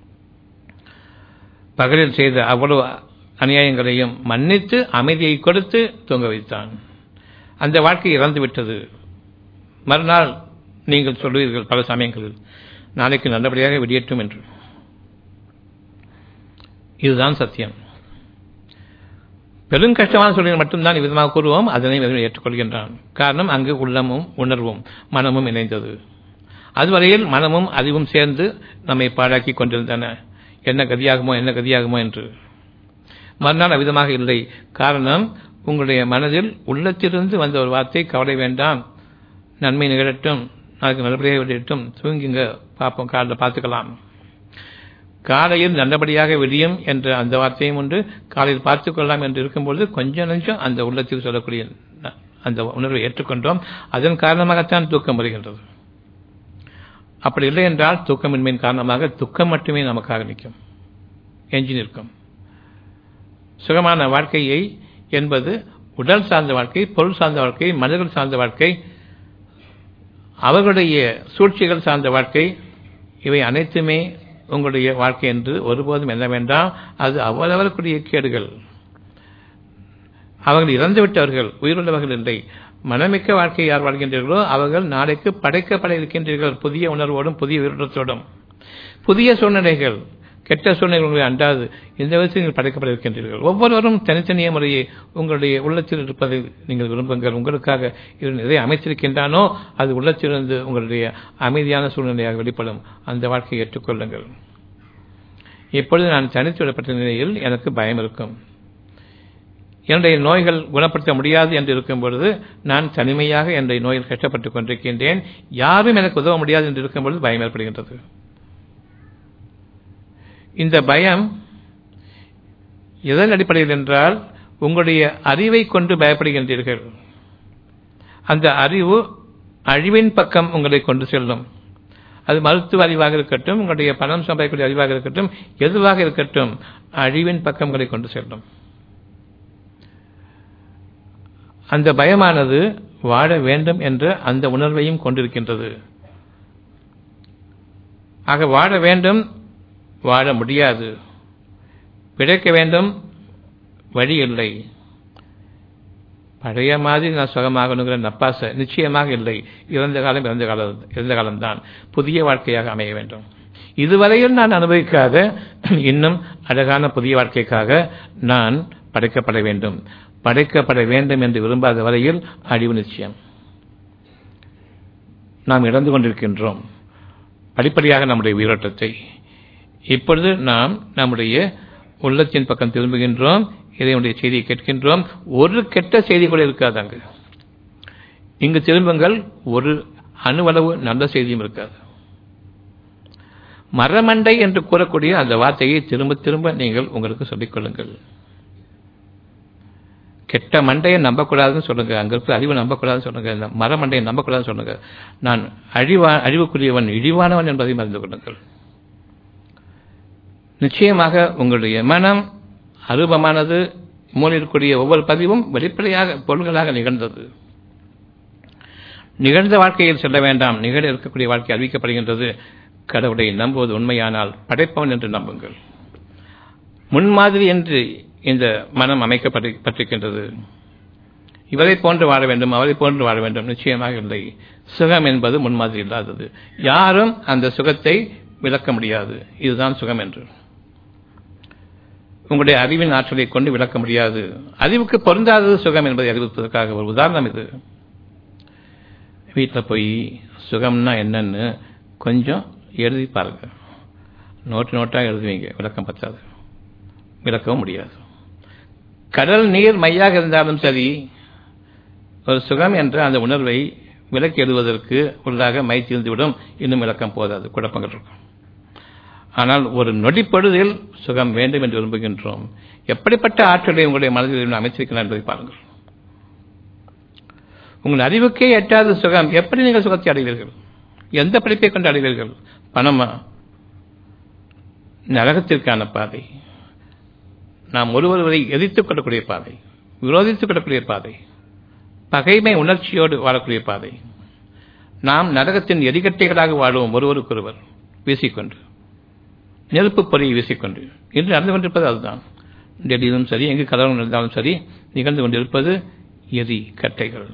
பகலில் செய்த அவ்வளவு அநியாயங்களையும் மன்னித்து அமைதியை கொடுத்து தூங்க வைத்தான் அந்த வாழ்க்கை இறந்து விட்டது மறுநாள் நீங்கள் சொல்வீர்கள் பல சமயங்களில் நாளைக்கு நல்லபடியாக விடியட்டும் என்று இதுதான் சத்தியம் பெரும் கஷ்டமான சூழ்நிலை மட்டும்தான் விதமாக கூறுவோம் அதனை இறைவன் ஏற்றுக்கொள்கின்றான் காரணம் அங்கு உள்ளமும் உணர்வும் மனமும் இணைந்தது அதுவரையில் மனமும் அறிவும் சேர்ந்து நம்மை பாழாக்கி கொண்டிருந்தன என்ன கதியாகுமோ என்ன கதியாகுமோ என்று மறுநாள் அவ்விதமாக இல்லை காரணம் உங்களுடைய மனதில் உள்ளத்திலிருந்து வந்த ஒரு வார்த்தை கவலை வேண்டாம் நன்மை நிகழட்டும் நாளைக்கு நல்லபடியாக விடட்டும் தூங்கிங்க பார்ப்போம் காலையில் பார்த்துக்கலாம் காலையில் நல்லபடியாக விடியும் என்ற அந்த வார்த்தையும் உண்டு காலையில் பார்த்துக் கொள்ளலாம் என்று இருக்கும்பொழுது கொஞ்சம் நஞ்சம் அந்த உள்ளத்தில் சொல்லக்கூடிய அந்த உணர்வை ஏற்றுக்கொண்டோம் அதன் காரணமாகத்தான் தூக்கம் வருகின்றது அப்படி இல்லை என்றால் தூக்கமின்மையின் காரணமாக துக்கம் மட்டுமே நமக்காக நிற்கும் எஞ்சி நிற்கும் சுகமான வாழ்க்கையை என்பது உடல் சார்ந்த வாழ்க்கை பொருள் சார்ந்த வாழ்க்கை மனிதர்கள் சார்ந்த வாழ்க்கை அவர்களுடைய சூழ்ச்சிகள் சார்ந்த வாழ்க்கை இவை அனைத்துமே உங்களுடைய வாழ்க்கை என்று ஒருபோதும் என்ன வேண்டாம் அது அவரவருக்குரிய கேடுகள் அவர்கள் இறந்துவிட்டவர்கள் உயிருள்ளவர்கள் இல்லை மனமிக்க வாழ்க்கை யார் வாழ்கின்றீர்களோ அவர்கள் நாளைக்கு படைக்கப்பட இருக்கின்றீர்கள் புதிய உணர்வோடும் புதிய உயிரோட்டத்தோடும் புதிய சூழ்நிலைகள் கெட்ட சூழ்நிலை உங்களை அண்டாது இந்த விதத்தில் நீங்கள் படைக்கப்பட இருக்கின்றீர்கள் ஒவ்வொருவரும் தனித்தனிய முறையை உங்களுடைய உள்ளத்தில் இருப்பதை நீங்கள் விரும்புங்கள் உங்களுக்காக இவன் எதை அமைத்திருக்கின்றானோ அது உள்ளத்திலிருந்து உங்களுடைய அமைதியான சூழ்நிலையாக வெளிப்படும் அந்த வாழ்க்கையை ஏற்றுக்கொள்ளுங்கள் இப்பொழுது நான் தனித்து விடப்பட்ட நிலையில் எனக்கு பயம் இருக்கும் என்னுடைய நோய்கள் குணப்படுத்த முடியாது என்று இருக்கும் பொழுது நான் தனிமையாக என்னுடைய நோயில் கஷ்டப்பட்டுக் கொண்டிருக்கின்றேன் யாரும் எனக்கு உதவ முடியாது என்று இருக்கும் பொழுது பயம் ஏற்படுகின்றது இந்த பயம் எதன் அடிப்படையில் என்றால் உங்களுடைய அறிவை கொண்டு பயப்படுகின்றீர்கள் அந்த அறிவு அழிவின் பக்கம் உங்களை கொண்டு செல்லும் அது மருத்துவ அறிவாக இருக்கட்டும் உங்களுடைய பணம் சம்பாதிக்கக்கூடிய அறிவாக இருக்கட்டும் எதுவாக இருக்கட்டும் அழிவின் பக்கம் உங்களை கொண்டு செல்லும் அந்த பயமானது வாழ வேண்டும் என்ற அந்த உணர்வையும் கொண்டிருக்கின்றது ஆக வாழ வேண்டும் வாழ முடியாது பிழைக்க வேண்டும் வழி இல்லை பழைய மாதிரி நான் சுகமாகணுங்கிற நப்பாச நிச்சயமாக இல்லை இறந்த காலம் இறந்த காலம் இறந்த காலம்தான் புதிய வாழ்க்கையாக அமைய வேண்டும் இதுவரையில் நான் அனுபவிக்காத இன்னும் அழகான புதிய வாழ்க்கைக்காக நான் படைக்கப்பட வேண்டும் படைக்கப்பட வேண்டும் என்று விரும்பாத வரையில் அழிவு நிச்சயம் நாம் இழந்து கொண்டிருக்கின்றோம் படிப்படியாக நம்முடைய உயிரோட்டத்தை இப்பொழுது நாம் நம்முடைய உள்ளத்தின் பக்கம் திரும்புகின்றோம் இதனுடைய செய்தியை கேட்கின்றோம் ஒரு கெட்ட செய்தி கூட இருக்காது அங்கு இங்கு திரும்புங்கள் ஒரு அணுவளவு நல்ல செய்தியும் இருக்காது மரமண்டை என்று கூறக்கூடிய அந்த வார்த்தையை திரும்ப திரும்ப நீங்கள் உங்களுக்கு சொல்லிக் கொள்ளுங்கள் கெட்ட மண்டையை நம்பக்கூடாதுன்னு சொல்லுங்க அங்க இருக்கிற அறிவை நம்பக்கூடாதுன்னு சொல்லுங்க இந்த மரமண்டையை நம்பக்கூடாதுன்னு சொல்லுங்க நான் அழிவா அழிவுக்குரியவன் இழிவானவன் என்பதை மறந்து கொள்ளுங்கள் நிச்சயமாக உங்களுடைய மனம் அரூபமானது மூலிற்குரிய ஒவ்வொரு பதிவும் வெளிப்படையாக பொருள்களாக நிகழ்ந்தது நிகழ்ந்த வாழ்க்கையில் செல்ல வேண்டாம் நிகழ இருக்கக்கூடிய வாழ்க்கை அறிவிக்கப்படுகின்றது கடவுளை நம்புவது உண்மையானால் படைப்பவன் என்று நம்புங்கள் முன்மாதிரி என்று இந்த மனம் அமைக்கப்பட்டிருக்கின்றது இவரை போன்று வாழ வேண்டும் அவரை போன்று வாழ வேண்டும் நிச்சயமாக இல்லை சுகம் என்பது முன்மாதிரி இல்லாதது யாரும் அந்த சுகத்தை விளக்க முடியாது இதுதான் சுகம் என்று உங்களுடைய அறிவின் ஆற்றலை கொண்டு விளக்க முடியாது அறிவுக்கு பொருந்தாதது சுகம் என்பதை அறிவிப்பதற்காக ஒரு உதாரணம் இது வீட்டில் போய் சுகம்னா என்னன்னு கொஞ்சம் எழுதி பாருங்க நோட்டு நோட்டாக எழுதுவீங்க விளக்கம் பத்தாது விளக்கவும் முடியாது கடல் நீர் மையாக இருந்தாலும் சரி ஒரு சுகம் என்ற அந்த உணர்வை விலக்கி எழுதுவதற்கு உள்ளாக மை தீர்ந்துவிடும் இன்னும் விளக்கம் போதாது குழப்பங்கள் இருக்கும் ஆனால் ஒரு நொடிப்பொழுதில் சுகம் வேண்டும் என்று விரும்புகின்றோம் எப்படிப்பட்ட ஆற்றலை உங்களுடைய மனதில் அமைச்சிருக்கிறார் என்பதை பாருங்கள் உங்கள் அறிவுக்கே எட்டாத சுகம் எப்படி நீங்கள் சுகத்தை அடைவீர்கள் எந்த படிப்பை கொண்டு அடைவீர்கள் பணமா நரகத்திற்கான பாதை நாம் ஒருவரை எதிர்த்துக் கொள்ளக்கூடிய பாதை விரோதித்துக் கொள்ளக்கூடிய பாதை பகைமை உணர்ச்சியோடு வாழக்கூடிய பாதை நாம் நரகத்தின் எரிகட்டைகளாக வாழ்வோம் ஒருவருக்கொருவர் வீசிக்கொண்டு நெருப்பு பொறியை வீசிக்கொண்டு இன்று நடந்து கொண்டிருப்பது அதுதான் டெல்லியிலும் சரி எங்கு கலவரம் நடந்தாலும் சரி நிகழ்ந்து கொண்டிருப்பது எரி கட்டைகள்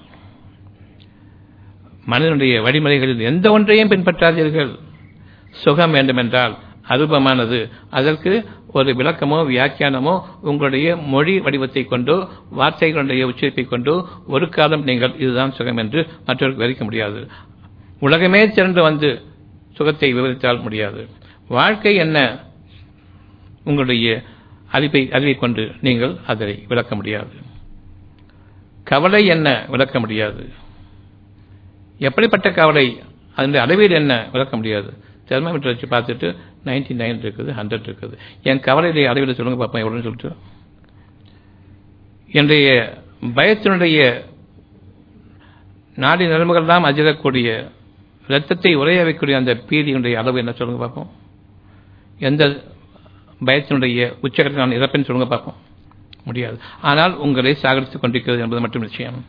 மனிதனுடைய வழிமுறைகளில் எந்த ஒன்றையும் பின்பற்றாதீர்கள் சுகம் வேண்டுமென்றால் அருபமானது அதற்கு ஒரு விளக்கமோ வியாக்கியானமோ உங்களுடைய மொழி வடிவத்தை கொண்டோ வார்த்தைகளுடைய உச்சரிப்பை கொண்டோ ஒரு காலம் நீங்கள் இதுதான் சுகம் என்று மற்றவருக்கு விவரிக்க முடியாது உலகமே திரண்டு வந்து சுகத்தை விவரித்தால் முடியாது வாழ்க்கை என்ன உங்களுடைய அறிவை அறிவை கொண்டு நீங்கள் அதை விளக்க முடியாது கவலை என்ன விளக்க முடியாது எப்படிப்பட்ட கவலை அதனுடைய அளவீடு என்ன விளக்க முடியாது தெர்மாமீட்டர் வச்சு பார்த்துட்டு நைன்டி நைன் இருக்குது ஹண்ட்ரட் இருக்குது என் கவலையுடைய அளவீடு சொல்லுங்க பார்ப்பேன் எவ்வளோன்னு சொல்லிட்டு என்னுடைய பயத்தினுடைய நாடி நரம்புகள்லாம் அதிரக்கூடிய ரத்தத்தை உரைய வைக்கக்கூடிய அந்த பீதியினுடைய அளவு என்ன சொல்லுங்க பார்ப்போம் எந்த பயத்தினுடைய உச்சகத்தில் நான் இறப்பேன்னு சொல்லுங்க பார்ப்போம் முடியாது ஆனால் உங்களை சாகரித்துக் கொண்டிருக்கிறது என்பது மட்டும் நிச்சயம்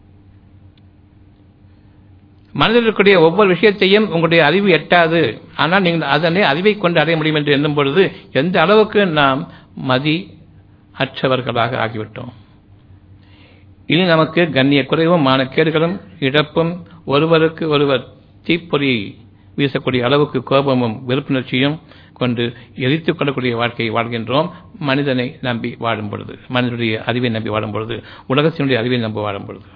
மனதில் இருக்கக்கூடிய ஒவ்வொரு விஷயத்தையும் உங்களுடைய அறிவு எட்டாது ஆனால் நீங்கள் அதனை அறிவை கொண்டு அடைய முடியும் என்று எண்ணும் பொழுது எந்த அளவுக்கு நாம் மதி அற்றவர்களாக ஆகிவிட்டோம் இனி நமக்கு கண்ணிய குறைவும் மானக்கேடுகளும் இழப்பும் ஒருவருக்கு ஒருவர் தீப்பொறி வீசக்கூடிய அளவுக்கு கோபமும் வெறுப்புணர்ச்சியும் கொண்டு எரித்துக் கொள்ளக்கூடிய வாழ்க்கையை வாழ்கின்றோம் மனிதனை நம்பி வாழும் பொழுது மனிதனுடைய அறிவை நம்பி வாழும் பொழுது உலகத்தினுடைய அறிவை நம்பி வாழும் பொழுது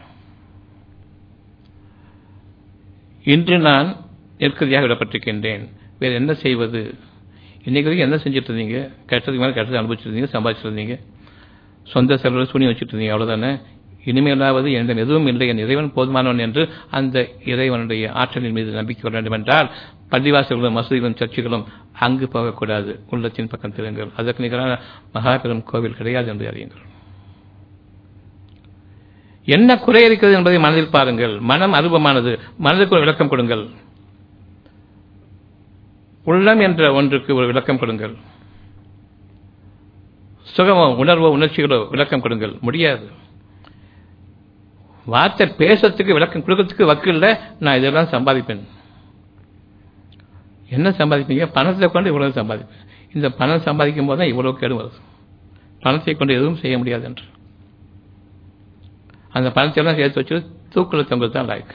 இன்று நான் நெருக்கடியாக விடப்பட்டிருக்கின்றேன் வேறு என்ன செய்வது இன்னைக்கு வரைக்கும் என்ன செஞ்சுட்டு இருந்தீங்க கெட்டதுக்கு மேலே கெட்டது அனுபவிச்சிருந்தீங்க சம்பாதிச்சிருந்தீங்க சொந்த செலவில் சூனி வச்சுட்டு இருந்தீங்க அவ்வளோதானே இனிமேலாவது என்னிடம் எதுவும் இல்லை என் இறைவன் போதுமானவன் என்று அந்த இறைவனுடைய ஆற்றலின் மீது நம்பிக்கை கொள்ள வேண்டும் என்றால் பள்ளிவாசல்களும் மசூதிகளும் சர்ச்சுகளும் அங்கு போகக்கூடாது உள்ளத்தின் பக்கம் திருங்கள் அதற்கு நிகரான மகாபெரும் கோவில் கிடையாது என்று அறியுங்கள் என்ன குறை இருக்கிறது என்பதை மனதில் பாருங்கள் மனம் அருபமானது மனதுக்கு ஒரு விளக்கம் கொடுங்கள் உள்ளம் என்ற ஒன்றுக்கு ஒரு விளக்கம் கொடுங்கள் சுகமோ உணர்வோ உணர்ச்சிகளோ விளக்கம் கொடுங்கள் முடியாது வார்த்தை பேசுறதுக்கு விளக்கம் கொடுக்கறதுக்கு வக்கு இல்லை நான் இதெல்லாம் சம்பாதிப்பேன் என்ன சம்பாதிப்பீங்க பணத்தை கொண்டு இவ்வளவு சம்பாதிப்பேன் இந்த பணம் சம்பாதிக்கும் போது தான் இவ்வளவு கேடு வருது பணத்தை கொண்டு எதுவும் செய்ய முடியாது என்று அந்த பணத்தை எல்லாம் சேர்த்து வச்சு தூக்குல தொங்குறது தான் லாய்க்கு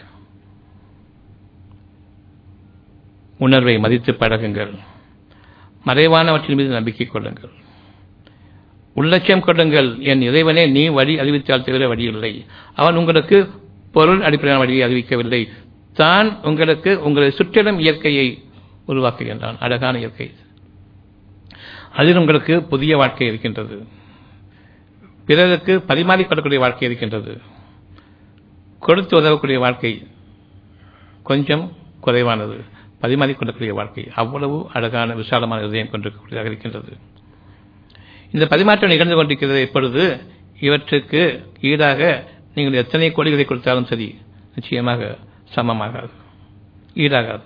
உணர்வை மதித்து பழகுங்கள் மறைவானவற்றின் மீது நம்பிக்கை கொள்ளுங்கள் உள்ளட்சம் கொள்ளுங்கள் என் இறைவனே நீ வழி அறிவித்தால் தவிர வழி இல்லை அவன் உங்களுக்கு பொருள் அடிப்படையான வழியை அறிவிக்கவில்லை தான் உங்களுக்கு உங்களை சுற்றிலும் இயற்கையை உருவாக்குகின்றான் அழகான இயற்கை அதில் உங்களுக்கு புதிய வாழ்க்கை இருக்கின்றது பிறருக்கு பரிமாறிக்கொள்ளக்கூடிய வாழ்க்கை இருக்கின்றது கொடுத்து உதவக்கூடிய வாழ்க்கை கொஞ்சம் குறைவானது பரிமாறிக்கொள்ளக்கூடிய வாழ்க்கை அவ்வளவு அழகான விசாலமான இதயம் கொண்டிருக்கக்கூடியதாக இருக்கின்றது இந்த பரிமாற்றம் நிகழ்ந்து கொண்டிருக்கிறது இப்பொழுது இவற்றுக்கு ஈடாக நீங்கள் எத்தனை கோடிகளை கொடுத்தாலும் சரி நிச்சயமாக சமமாகாது ஈடாகாது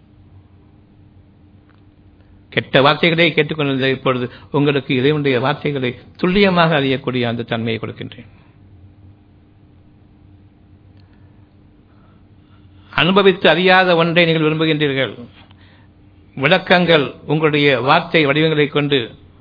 கெட்ட வார்த்தைகளை கேட்டுக்கொண்டிருந்த இப்பொழுது உங்களுக்கு இறைவனுடைய வார்த்தைகளை துல்லியமாக அறியக்கூடிய அந்த தன்மையை கொடுக்கின்றேன் அனுபவித்து அறியாத ஒன்றை நீங்கள் விரும்புகின்றீர்கள் விளக்கங்கள் உங்களுடைய வார்த்தை வடிவங்களை கொண்டு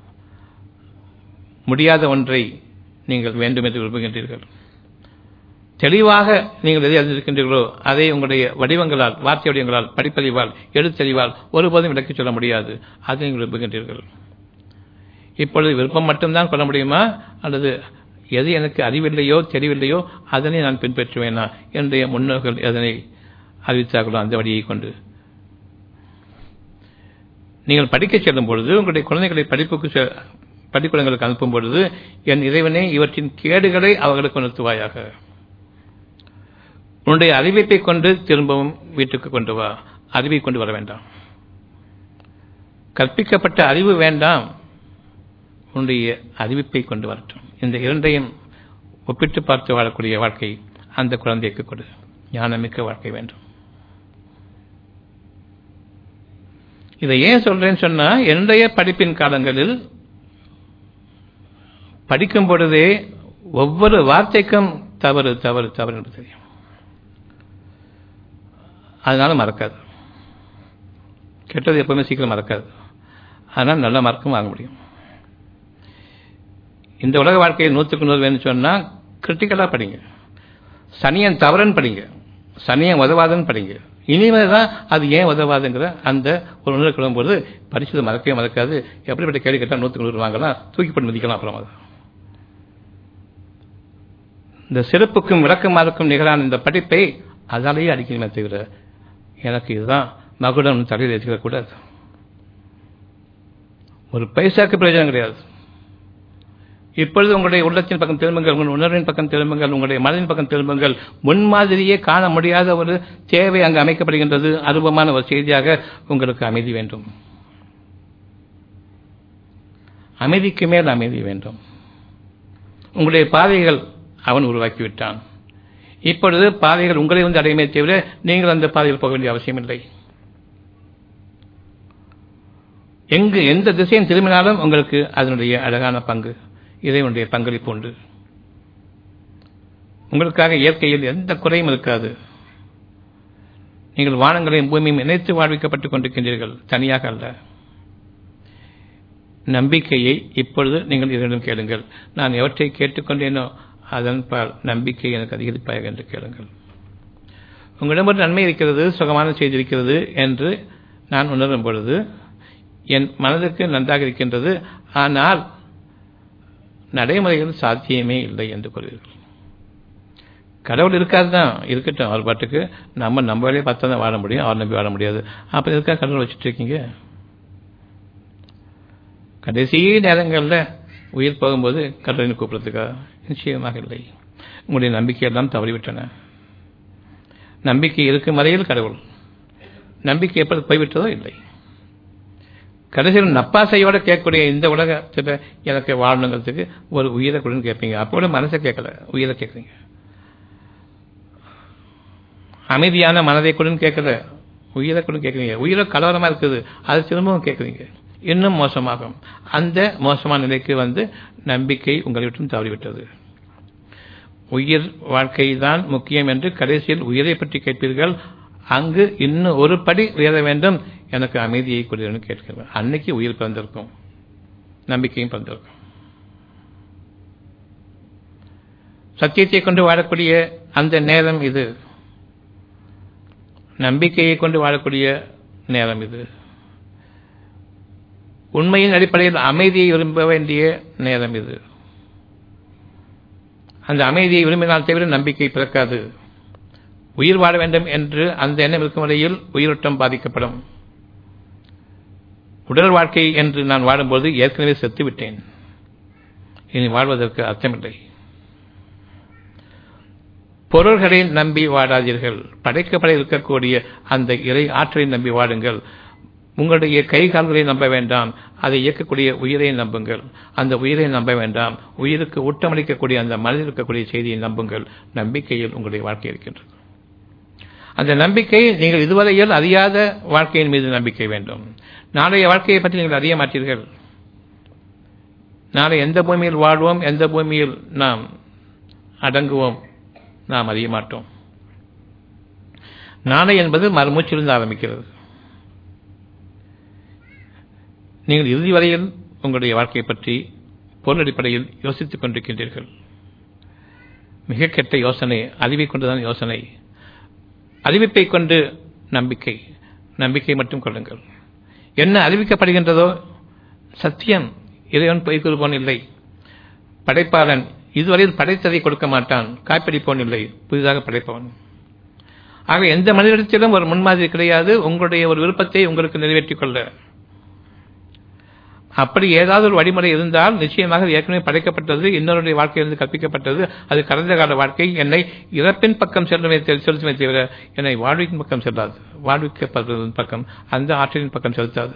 முடியாத ஒன்றை நீங்கள் வேண்டும் என்று விரும்புகின்றீர்கள் தெளிவாக நீங்கள் எதை அறிந்திருக்கின்றீர்களோ அதை உங்களுடைய வடிவங்களால் வார்த்தை வடிவங்களால் படிப்பறிவால் எழுத்தறிவால் ஒருபோதும் விளக்கிச் சொல்ல முடியாது அதை நீங்கள் விரும்புகின்றீர்கள் இப்பொழுது விருப்பம் மட்டும்தான் கொள்ள முடியுமா அல்லது எது எனக்கு அறிவில்லையோ தெரியவில்லையோ அதனை நான் பின்பற்றுவேனா என்னுடைய முன்னோர்கள் எதனை அறிவித்தார்களோ அந்த வழியை கொண்டு நீங்கள் படிக்கச் செல்லும் பொழுது உங்களுடைய குழந்தைகளை படிப்புக்கு பள்ளிக்கூடங்களுக்கு அனுப்பும் பொழுது என் இறைவனே இவற்றின் கேடுகளை அவர்களுக்கு உணர்த்துவாயாக உன்னுடைய அறிவிப்பை கொண்டு திரும்பவும் வீட்டுக்கு கொண்டு வா அறிவை கொண்டு வர வேண்டாம் கற்பிக்கப்பட்ட அறிவு வேண்டாம் உன்னுடைய அறிவிப்பை கொண்டு வரட்டும் இந்த இரண்டையும் ஒப்பிட்டு பார்த்து வாழக்கூடிய வாழ்க்கை அந்த குழந்தைக்கு கொடு ஞானமிக்க வாழ்க்கை வேண்டும் இதை ஏன் சொல்றேன்னு சொன்னா என்னுடைய படிப்பின் காலங்களில் படிக்கும் பொழுதே ஒவ்வொரு வார்த்தைக்கும் தவறு தவறு தவறு என்று தெரியும் அதனால மறக்காது கெட்டது எப்பவுமே சீக்கிரம் மறக்காது அதனால் நல்ல மார்க்கும் வாங்க முடியும் இந்த உலக வாழ்க்கையை நூற்றுக்கு நூறு வேணும்னு சொன்னால் கிரிட்டிக்கலாக படிங்க சனியன் தவறுன்னு படிங்க சனியன் உதவாதன்னு படிங்க இனிமேல் தான் அது ஏன் உதவாதுங்கிற அந்த ஒரு உணர்வு கிளம்பும்போது படிச்சது மறக்கவே மறக்காது எப்படிப்பட்ட கேள்வி கேட்டால் நூற்றுக்கு நூறு வாங்கலாம் தூக்கி போட்டு மதிக்கலாம் அப்புறம் அது இந்த சிறப்புக்கும் விளக்கமாருக்கும் நிகரான இந்த படிப்பை அதாலேயே அடிக்கணுமே தவிர எனக்கு இதுதான் மகுடம் தலையில் ஏற்றுக்க கூடாது ஒரு பைசாக்கு பிரயோஜனம் கிடையாது இப்பொழுது உங்களுடைய உள்ளத்தின் பக்கம் திரும்புங்கள் உங்கள் உணர்வின் பக்கம் திரும்புங்கள் உங்களுடைய மனதின் பக்கம் திரும்புங்கள் முன்மாதிரியே காண முடியாத ஒரு தேவை அங்கு அமைக்கப்படுகின்றது அருபமான ஒரு செய்தியாக உங்களுக்கு அமைதி வேண்டும் அமைதிக்கு மேல் அமைதி வேண்டும் உங்களுடைய பாதைகள் அவன் உருவாக்கிவிட்டான் இப்பொழுது பாதைகள் உங்களை வந்து அடையுமே தவிர நீங்கள் அந்த பாதையில் போக வேண்டிய அவசியம் இல்லை எங்கு எந்த திசையும் திரும்பினாலும் உங்களுக்கு அதனுடைய அழகான பங்கு இறைவனுடைய பங்களிப்பு உண்டு உங்களுக்காக இயற்கையில் எந்த குறையும் இருக்காது நீங்கள் வானங்களையும் பூமியும் இணைத்து வாழ்விக்கப்பட்டுக் கொண்டிருக்கின்றீர்கள் தனியாக அல்ல நம்பிக்கையை இப்பொழுது நீங்கள் இதனிடம் கேளுங்கள் நான் எவற்றை கேட்டுக்கொண்டேனோ அதன் பால் நம்பிக்கை எனக்கு அதிகரிப்பாக என்று கேளுங்கள் உங்களிடம் ஒரு நன்மை இருக்கிறது சுகமான செய்தி இருக்கிறது என்று நான் உணரும் பொழுது என் மனதுக்கு நன்றாக இருக்கின்றது ஆனால் நடைமுறையில் சாத்தியமே இல்லை என்று கூறுவீர்கள் கடவுள் இருக்காது தான் இருக்கட்டும் அவர் பாட்டுக்கு நம்ம நம்ம வேலையை பார்த்தா தான் வாழ முடியும் அவர் நம்பி வாழ முடியாது அப்போ இருக்கா கடவுள் வச்சுட்டு இருக்கீங்க கடைசி நேரங்களில் உயிர் போகும்போது கடவுளின் கூப்பிடுறதுக்கா நிச்சயமாக இல்லை உங்களுடைய நம்பிக்கையெல்லாம் தவறிவிட்டன நம்பிக்கை இருக்கும் வரையில் கடவுள் நம்பிக்கை எப்பொழுது போய்விட்டதோ இல்லை கடைசியில் நப்பாசையோட கேட்கக்கூடிய இந்த உலகத்தில் எனக்கு வாழணுங்கிறதுக்கு ஒரு உயிரை கொடுன்னு கேட்பீங்க அப்போ கூட மனசை கேட்கல உயிரை கேட்குறீங்க அமைதியான மனதை கொடுன்னு கேட்கல உயிரை கொடுன்னு கேட்குறீங்க உயிரை கலவரமாக இருக்குது அது திரும்பவும் கேட்குறீங்க இன்னும் மோசமாகும் அந்த மோசமான நிலைக்கு வந்து நம்பிக்கை உங்களை விட்டும் தவறிவிட்டது உயிர் வாழ்க்கை தான் முக்கியம் என்று கடைசியில் உயிரை பற்றி கேட்பீர்கள் அங்கு இன்னும் ஒரு படி உயர வேண்டும் எனக்கு அமைதியை கொடுன்னு கேட்கிறேன் அன்னைக்கு உயிர் பிறந்திருக்கும் நம்பிக்கையும் பிறந்திருக்கும் சத்தியத்தை கொண்டு வாழக்கூடிய அந்த நேரம் இது நம்பிக்கையை கொண்டு வாழக்கூடிய நேரம் இது உண்மையின் அடிப்படையில் அமைதியை விரும்ப வேண்டிய நேரம் இது அந்த அமைதியை விரும்பினால் தவிர நம்பிக்கை பிறக்காது உயிர் வாழ வேண்டும் என்று அந்த எண்ணம் இருக்கும் வரையில் உயிரோட்டம் பாதிக்கப்படும் உடல் வாழ்க்கை என்று நான் வாழும்போது ஏற்கனவே செத்து விட்டேன் இனி வாழ்வதற்கு அர்த்தமில்லை பொருள்களை நம்பி வாடாதீர்கள் படைக்கப்பட இருக்கக்கூடிய அந்த இறை ஆற்றலை நம்பி வாடுங்கள் உங்களுடைய கை கால்களை நம்ப வேண்டாம் அதை இயக்கக்கூடிய உயிரை நம்புங்கள் அந்த உயிரை நம்ப வேண்டாம் உயிருக்கு ஊட்டமளிக்கக்கூடிய அந்த மனதில் இருக்கக்கூடிய செய்தியை நம்புங்கள் நம்பிக்கையில் உங்களுடைய வாழ்க்கை இருக்கின்றது அந்த நம்பிக்கை நீங்கள் இதுவரையில் அறியாத வாழ்க்கையின் மீது நம்பிக்கை வேண்டும் நாளைய வாழ்க்கையை பற்றி நீங்கள் அறிய மாட்டீர்கள் நாளை எந்த பூமியில் வாழ்வோம் எந்த பூமியில் நாம் அடங்குவோம் நாம் அறிய மாட்டோம் நாளை என்பது மறுமூச்சிலிருந்து ஆரம்பிக்கிறது நீங்கள் இறுதி வரையில் உங்களுடைய வாழ்க்கையை பற்றி பொருள் அடிப்படையில் யோசித்துக் கொண்டிருக்கின்றீர்கள் மிக கெட்ட யோசனை அறிவை கொண்டுதான் யோசனை அறிவிப்பை கொண்டு நம்பிக்கை நம்பிக்கை மட்டும் கொள்ளுங்கள் என்ன அறிவிக்கப்படுகின்றதோ சத்தியம் இறைவன் பொய் கூறுவோன் இல்லை படைப்பாளன் இதுவரையில் படைத்ததை கொடுக்க மாட்டான் காய்ப்படிப்பவன் இல்லை புதிதாக படைப்பவன் ஆக எந்த மனிதத்திலும் ஒரு முன்மாதிரி கிடையாது உங்களுடைய ஒரு விருப்பத்தை உங்களுக்கு நிறைவேற்றிக் கொள்ள அப்படி ஏதாவது ஒரு வழிமுறை இருந்தால் நிச்சயமாக ஏற்கனவே படைக்கப்பட்டது இன்னொருடைய வாழ்க்கையிலிருந்து கற்பிக்கப்பட்டது அது கடந்த கால வாழ்க்கை என்னை இறப்பின் பக்கம் செல்லுமே செலுத்துமே தவிர என்னை வாழ்வின் பக்கம் செல்லாது வாழ்விக்கப்படுவதன் பக்கம் அந்த ஆற்றலின் பக்கம் செலுத்தாது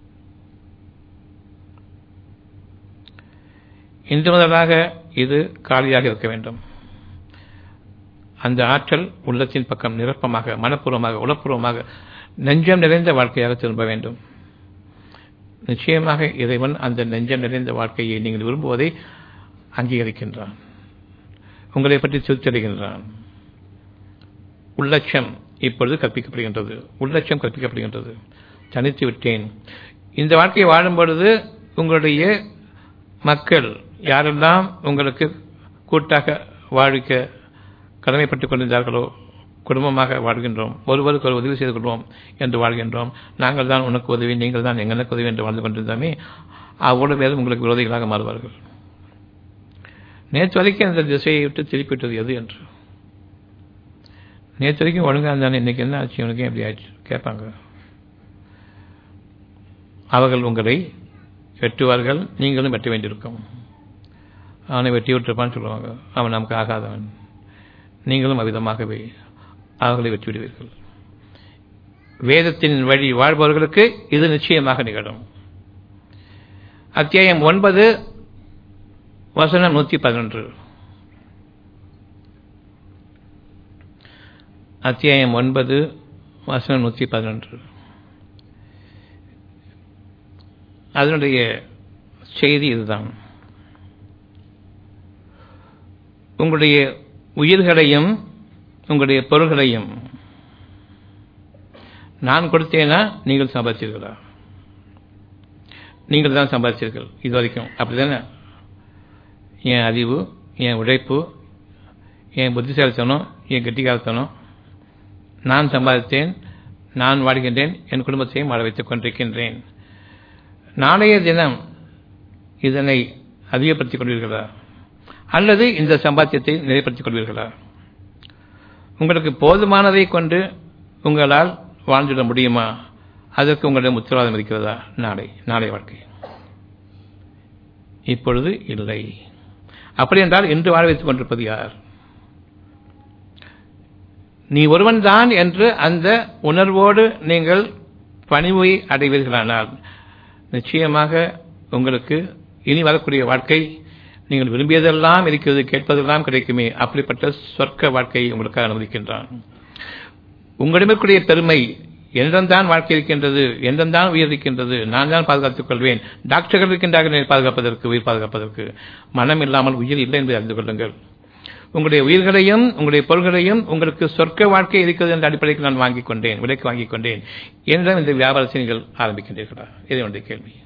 இன்று முதலாக இது காலியாக இருக்க வேண்டும் அந்த ஆற்றல் உள்ளத்தின் பக்கம் நிரப்பமாக மனப்பூர்வமாக உளப்பூர்வமாக நெஞ்சம் நிறைந்த வாழ்க்கையாக திரும்ப வேண்டும் நிச்சயமாக இறைவன் அந்த நெஞ்சம் நிறைந்த வாழ்க்கையை நீங்கள் விரும்புவதை அங்கீகரிக்கின்றான் உங்களை பற்றி திருத்தடைகின்றான் உள்ளட்சம் இப்பொழுது கற்பிக்கப்படுகின்றது உள்ளட்சம் கற்பிக்கப்படுகின்றது தனித்து விட்டேன் இந்த வாழ்க்கையை வாழும் பொழுது உங்களுடைய மக்கள் யாரெல்லாம் உங்களுக்கு கூட்டாக வாழ்விக்க கடமைப்பட்டுக் கொண்டிருந்தார்களோ குடும்பமாக வாழ்கின்றோம் ஒருவருக்கு ஒரு உதவி செய்து கொள்வோம் என்று வாழ்கின்றோம் நாங்கள் தான் உனக்கு உதவி நீங்கள் தான் எங்களுக்கு உதவி என்று வாழ்ந்து கொண்டிருந்தோமே அவ்வளவு பேரும் உங்களுக்கு விரோதிகளாக மாறுவார்கள் நேற்று வரைக்கும் அந்த திசையை விட்டு திருப்பிவிட்டது எது என்று நேற்று வரைக்கும் ஒழுங்காக இருந்தானே இன்னைக்கு என்ன ஆச்சு உனக்கு எப்படி ஆச்சு கேட்பாங்க அவர்கள் உங்களை வெட்டுவார்கள் நீங்களும் வெட்ட வேண்டியிருக்கும் அவனை வெட்டி விட்டுருப்பான்னு சொல்லுவாங்க அவன் நமக்கு ஆகாதவன் நீங்களும் அவ்விதமாகவே அவர்களை வெற்றி விடுவீர்கள் வேதத்தின் வழி வாழ்பவர்களுக்கு இது நிச்சயமாக நிகழும் அத்தியாயம் ஒன்பது வசனம் நூற்றி பதினொன்று அத்தியாயம் ஒன்பது வசனம் நூற்றி பதினொன்று அதனுடைய செய்தி இதுதான் உங்களுடைய உயிர்களையும் உங்களுடைய பொருள்களையும் நான் கொடுத்தேனா நீங்கள் சம்பாதிச்சீர்களா நீங்கள் தான் சம்பாதிச்சீர்கள் இது வரைக்கும் அப்படிதானே என் அறிவு என் உழைப்பு என் புத்திசாலித்தனம் என் கெட்டிக்காரத்தனம் நான் சம்பாதித்தேன் நான் வாழ்கின்றேன் என் குடும்பத்தையும் வாழ வைத்துக் கொண்டிருக்கின்றேன் நாளைய தினம் இதனை அதிகப்படுத்திக் கொள்வீர்களா அல்லது இந்த சம்பாத்தியத்தை நிலைப்படுத்திக் கொள்வீர்களா உங்களுக்கு போதுமானதை கொண்டு உங்களால் வாழ்ந்துட முடியுமா அதற்கு உங்களிடம் உத்தரவாதம் இருக்கிறதா நாளை நாளை வாழ்க்கை இப்பொழுது இல்லை அப்படி என்றால் இன்று வாழ வைத்துக் கொண்டிருப்பது யார் நீ ஒருவன் தான் என்று அந்த உணர்வோடு நீங்கள் பணிவை அடைவீர்களானால் நிச்சயமாக உங்களுக்கு இனி வரக்கூடிய வாழ்க்கை நீங்கள் விரும்பியதெல்லாம் இருக்கிறது கேட்பதெல்லாம் கிடைக்குமே அப்படிப்பட்ட சொர்க்க வாழ்க்கையை உங்களுக்கு அனுமதிக்கின்றான் உங்களிடமிருக்கூடிய பெருமை என்னிடம்தான் வாழ்க்கை இருக்கின்றது என்னிடம்தான் உயிர் இருக்கின்றது நான் தான் பாதுகாத்துக் கொள்வேன் டாக்டர்கள் இருக்கின்றார்கள் பாதுகாப்பதற்கு உயிர் பாதுகாப்பதற்கு மனம் இல்லாமல் உயிர் இல்லை என்பதை அறிந்து கொள்ளுங்கள் உங்களுடைய உயிர்களையும் உங்களுடைய பொருள்களையும் உங்களுக்கு சொர்க்க வாழ்க்கை இருக்கிறது என்ற அடிப்படைக்கு நான் வாங்கிக் கொண்டேன் விலைக்கு வாங்கிக் கொண்டேன் என்னிடம் இந்த வியாபாரத்தை நீங்கள் ஆரம்பிக்கின்றீர்களா இது என்னுடைய கேள்வி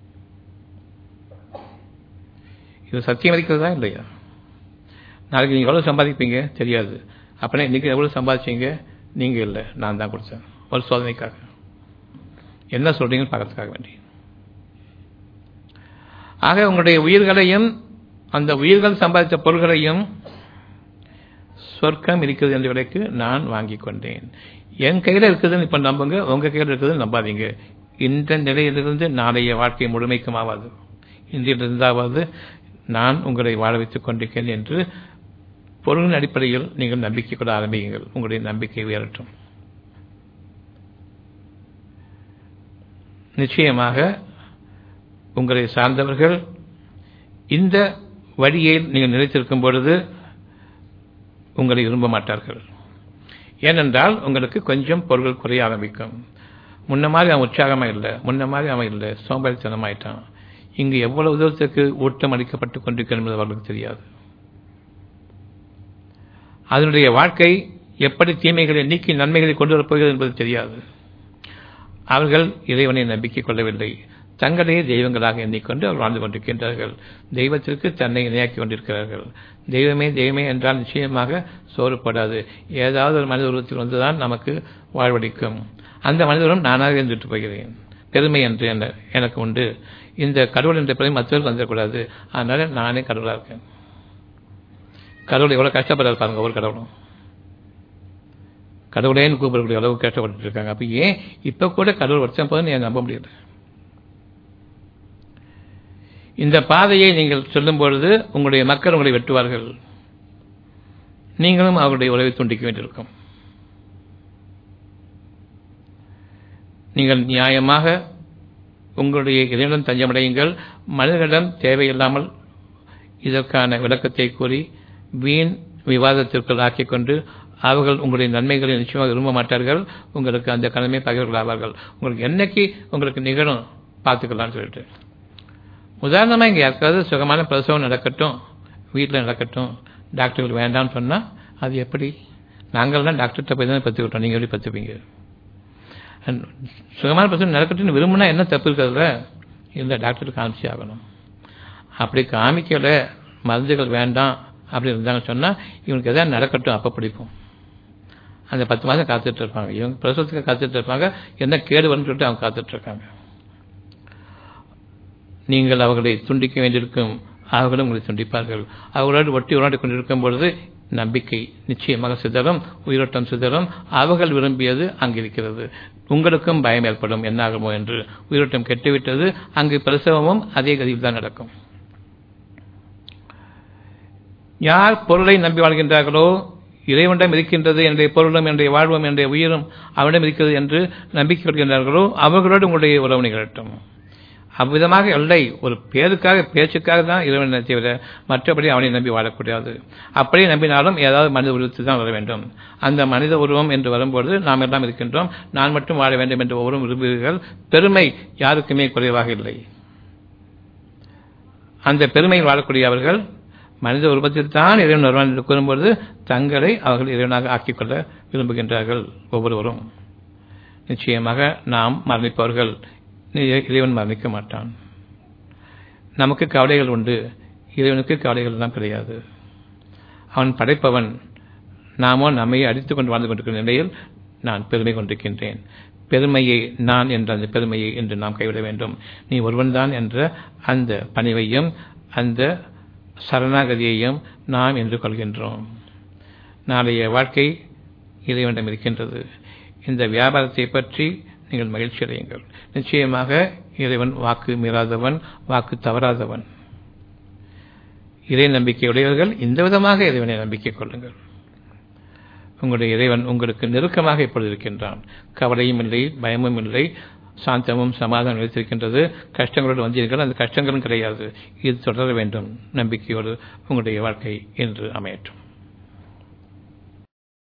இது சத்தியம் இருக்கிறதா இல்லையா நாளைக்கு நீங்கள் எவ்வளோ சம்பாதிப்பீங்க தெரியாது அப்படின்னா இன்னைக்கு எவ்வளோ சம்பாதிச்சீங்க நீங்கள் இல்லை நான் தான் கொடுத்தேன் ஒரு சோதனைக்காக என்ன சொல்றீங்கன்னு பார்க்கறதுக்காக வேண்டி ஆக உங்களுடைய உயிர்களையும் அந்த உயிர்கள் சம்பாதித்த பொருள்களையும் சொர்க்கம் இருக்கிறது என்ற விலைக்கு நான் வாங்கி கொண்டேன் என் கையில் இருக்குதுன்னு இப்ப நம்புங்க உங்க கையில் இருக்குதுன்னு நம்பாதீங்க இந்த நிலையிலிருந்து நாளைய வாழ்க்கை முழுமைக்கும் ஆகாது இன்றிலிருந்தாவது நான் உங்களை வாழ வைத்துக் கொண்டிருக்கிறேன் என்று பொருளின் அடிப்படையில் நீங்கள் நம்பிக்கை கொள்ள ஆரம்பியுங்கள் உங்களுடைய நம்பிக்கை உயரட்டும் நிச்சயமாக உங்களை சார்ந்தவர்கள் இந்த வழியில் நீங்கள் நிலைத்திருக்கும் பொழுது உங்களை விரும்ப மாட்டார்கள் ஏனென்றால் உங்களுக்கு கொஞ்சம் பொருள்கள் குறைய ஆரம்பிக்கும் முன்ன மாதிரி அவன் உற்சாகமா இல்லை முன்ன மாதிரி அவன் இல்லை சோம்பேறித்தனமாயிட்டான் இங்கு எவ்வளவு தூரத்துக்கு ஊட்டம் அளிக்கப்பட்டுக் கொண்டிருக்கிறது என்பது அவர்களுக்கு தெரியாது அதனுடைய வாழ்க்கை எப்படி தீமைகளை நீக்கி நன்மைகளை கொண்டு வரப்போகிறது என்பது தெரியாது அவர்கள் இறைவனை நம்பிக்கை கொள்ளவில்லை தங்களையே தெய்வங்களாக எண்ணிக்கொண்டு அவர் வாழ்ந்து கொண்டிருக்கின்றார்கள் தெய்வத்திற்கு தன்னை இணையாக்கி கொண்டிருக்கிறார்கள் தெய்வமே தெய்வமே என்றால் நிச்சயமாக சோறுபடாது ஏதாவது ஒரு மனித உருவத்தில் வந்துதான் நமக்கு வாழ்வடிக்கும் அந்த மனிதரும் நானாக இருந்துட்டு போகிறேன் பெருமை என்று எனக்கு உண்டு இந்த கடவுள் என்ற பெருமை மற்றவர்கள் வந்துடக்கூடாது அதனால நானே கடவுளாக இருக்கேன் கடவுள் எவ்வளவு கஷ்டப்படுறாரு பாருங்க ஒவ்வொரு கடவுளும் கடவுளேன்னு கூப்பிடக்கூடிய அளவு கஷ்டப்பட்டு இருக்காங்க அப்ப ஏன் இப்ப கூட கடவுள் வருஷம் போது நீங்க நம்ப முடியல இந்த பாதையை நீங்கள் சொல்லும் பொழுது உங்களுடைய மக்கள் உங்களை வெட்டுவார்கள் நீங்களும் அவருடைய உறவை துண்டிக்க வேண்டியிருக்கும் நீங்கள் நியாயமாக உங்களுடைய இதனிடம் தஞ்சமடையுங்கள் மனிதர்களிடம் தேவையில்லாமல் இதற்கான விளக்கத்தை கூறி வீண் விவாதத்திற்குள் ஆக்கிக் கொண்டு அவர்கள் உங்களுடைய நன்மைகளை நிச்சயமாக விரும்ப மாட்டார்கள் உங்களுக்கு அந்த கடமை பகைவர்கள் ஆவார்கள் உங்களுக்கு என்னைக்கு உங்களுக்கு நிகழும் பார்த்துக்கலாம்னு சொல்லிட்டு உதாரணமாக இங்கே யாருக்காவது சுகமான பிரசவம் நடக்கட்டும் வீட்டில் நடக்கட்டும் டாக்டர்கள் வேண்டாம்னு சொன்னால் அது எப்படி நாங்கள் தான் டாக்டர்கிட்ட போய் தான் பத்துக்கிட்டோம் நீங்கள் எப்படி பத்துப்பீங்க சுகமான பிரசவம் நடக்கட்டும் விரும்பினா என்ன தப்பு இருக்கிறதுல இல்லை டாக்டருக்கு காமிச்சு ஆகணும் அப்படி காமிக்கல மருந்துகள் வேண்டாம் அப்படி இருந்தாங்க சொன்னால் இவனுக்கு எதாவது நடக்கட்டும் அப்போ பிடிக்கும் அந்த பத்து மாதம் காத்துட்டு இருப்பாங்க இவங்க பிரசவத்துக்கு காத்துட்டு இருப்பாங்க என்ன கேடு வரும்னு சொல்லிட்டு அவங்க காத்துட்டு இருக்காங்க நீங்கள் அவர்களை துண்டிக்க வேண்டியிருக்கும் அவர்களும் உங்களை துண்டிப்பார்கள் அவர்களோடு ஒட்டி உருவாடி கொண்டிருக்கும் பொழுது நம்பிக்கை நிச்சயமாக சிதறும் உயிரோட்டம் சிதறும் அவர்கள் விரும்பியது அங்கு இருக்கிறது உங்களுக்கும் பயம் ஏற்படும் என்னாகுமோ என்று உயிரோட்டம் கெட்டுவிட்டது அங்கு பிரசவமும் அதே கதியில் தான் நடக்கும் யார் பொருளை நம்பி வாழ்கின்றார்களோ இறைவனிடம் இருக்கின்றது என்னுடைய பொருளும் என்னுடைய வாழ்வும் என்னுடைய உயிரும் அவனிடம் இருக்கிறது என்று நம்பிக்கை கொள்கின்றார்களோ அவர்களோடு உங்களுடைய உறவு நிகழட்டும் அவ்விதமாக இல்லை ஒரு பேருக்காக பேச்சுக்காக தான் இறைவனை தவிர மற்றபடி அவனை நம்பி வாழக்கூடாது அப்படியே நம்பினாலும் ஏதாவது மனித உருவத்தில் தான் வர வேண்டும் அந்த மனித உருவம் என்று வரும்பொழுது நாம் எல்லாம் இருக்கின்றோம் நான் மட்டும் வாழ வேண்டும் என்று ஒவ்வொரு விரும்புகிறீர்கள் பெருமை யாருக்குமே குறைவாக இல்லை அந்த பெருமையில் வாழக்கூடிய அவர்கள் மனித உருவத்தில் தான் இறைவன் வருவான் என்று கூறும்பொழுது தங்களை அவர்கள் இறைவனாக ஆக்கிக்கொள்ள விரும்புகின்றார்கள் ஒவ்வொருவரும் நிச்சயமாக நாம் மரணிப்பவர்கள் இறைவன் மரணிக்க மாட்டான் நமக்கு கவலைகள் உண்டு இறைவனுக்கு கவலைகள் எல்லாம் கிடையாது அவன் படைப்பவன் நாமோ நம்மை அடித்துக் கொண்டு வாழ்ந்து கொண்டிருக்கிற நிலையில் நான் பெருமை கொண்டிருக்கின்றேன் பெருமையை நான் என்ற அந்த பெருமையை என்று நாம் கைவிட வேண்டும் நீ ஒருவன்தான் என்ற அந்த பணிவையும் அந்த சரணாகதியையும் நாம் என்று கொள்கின்றோம் நாளைய வாழ்க்கை இறைவனிடம் இருக்கின்றது இந்த வியாபாரத்தை பற்றி நீங்கள் மகிழ்ச்சி அடையுங்கள் நிச்சயமாக இறைவன் வாக்கு மீறாதவன் வாக்கு தவறாதவன் இறை நம்பிக்கை உடையவர்கள் இந்த விதமாக இறைவனை நம்பிக்கை கொள்ளுங்கள் உங்களுடைய இறைவன் உங்களுக்கு நெருக்கமாக இப்பொழுது இருக்கின்றான் கவலையும் இல்லை பயமும் இல்லை சாந்தமும் சமாதானம் வைத்திருக்கின்றது கஷ்டங்களோடு வந்தீர்கள் அந்த கஷ்டங்களும் கிடையாது இது தொடர வேண்டும் நம்பிக்கையோடு உங்களுடைய வாழ்க்கை என்று அமையட்டும்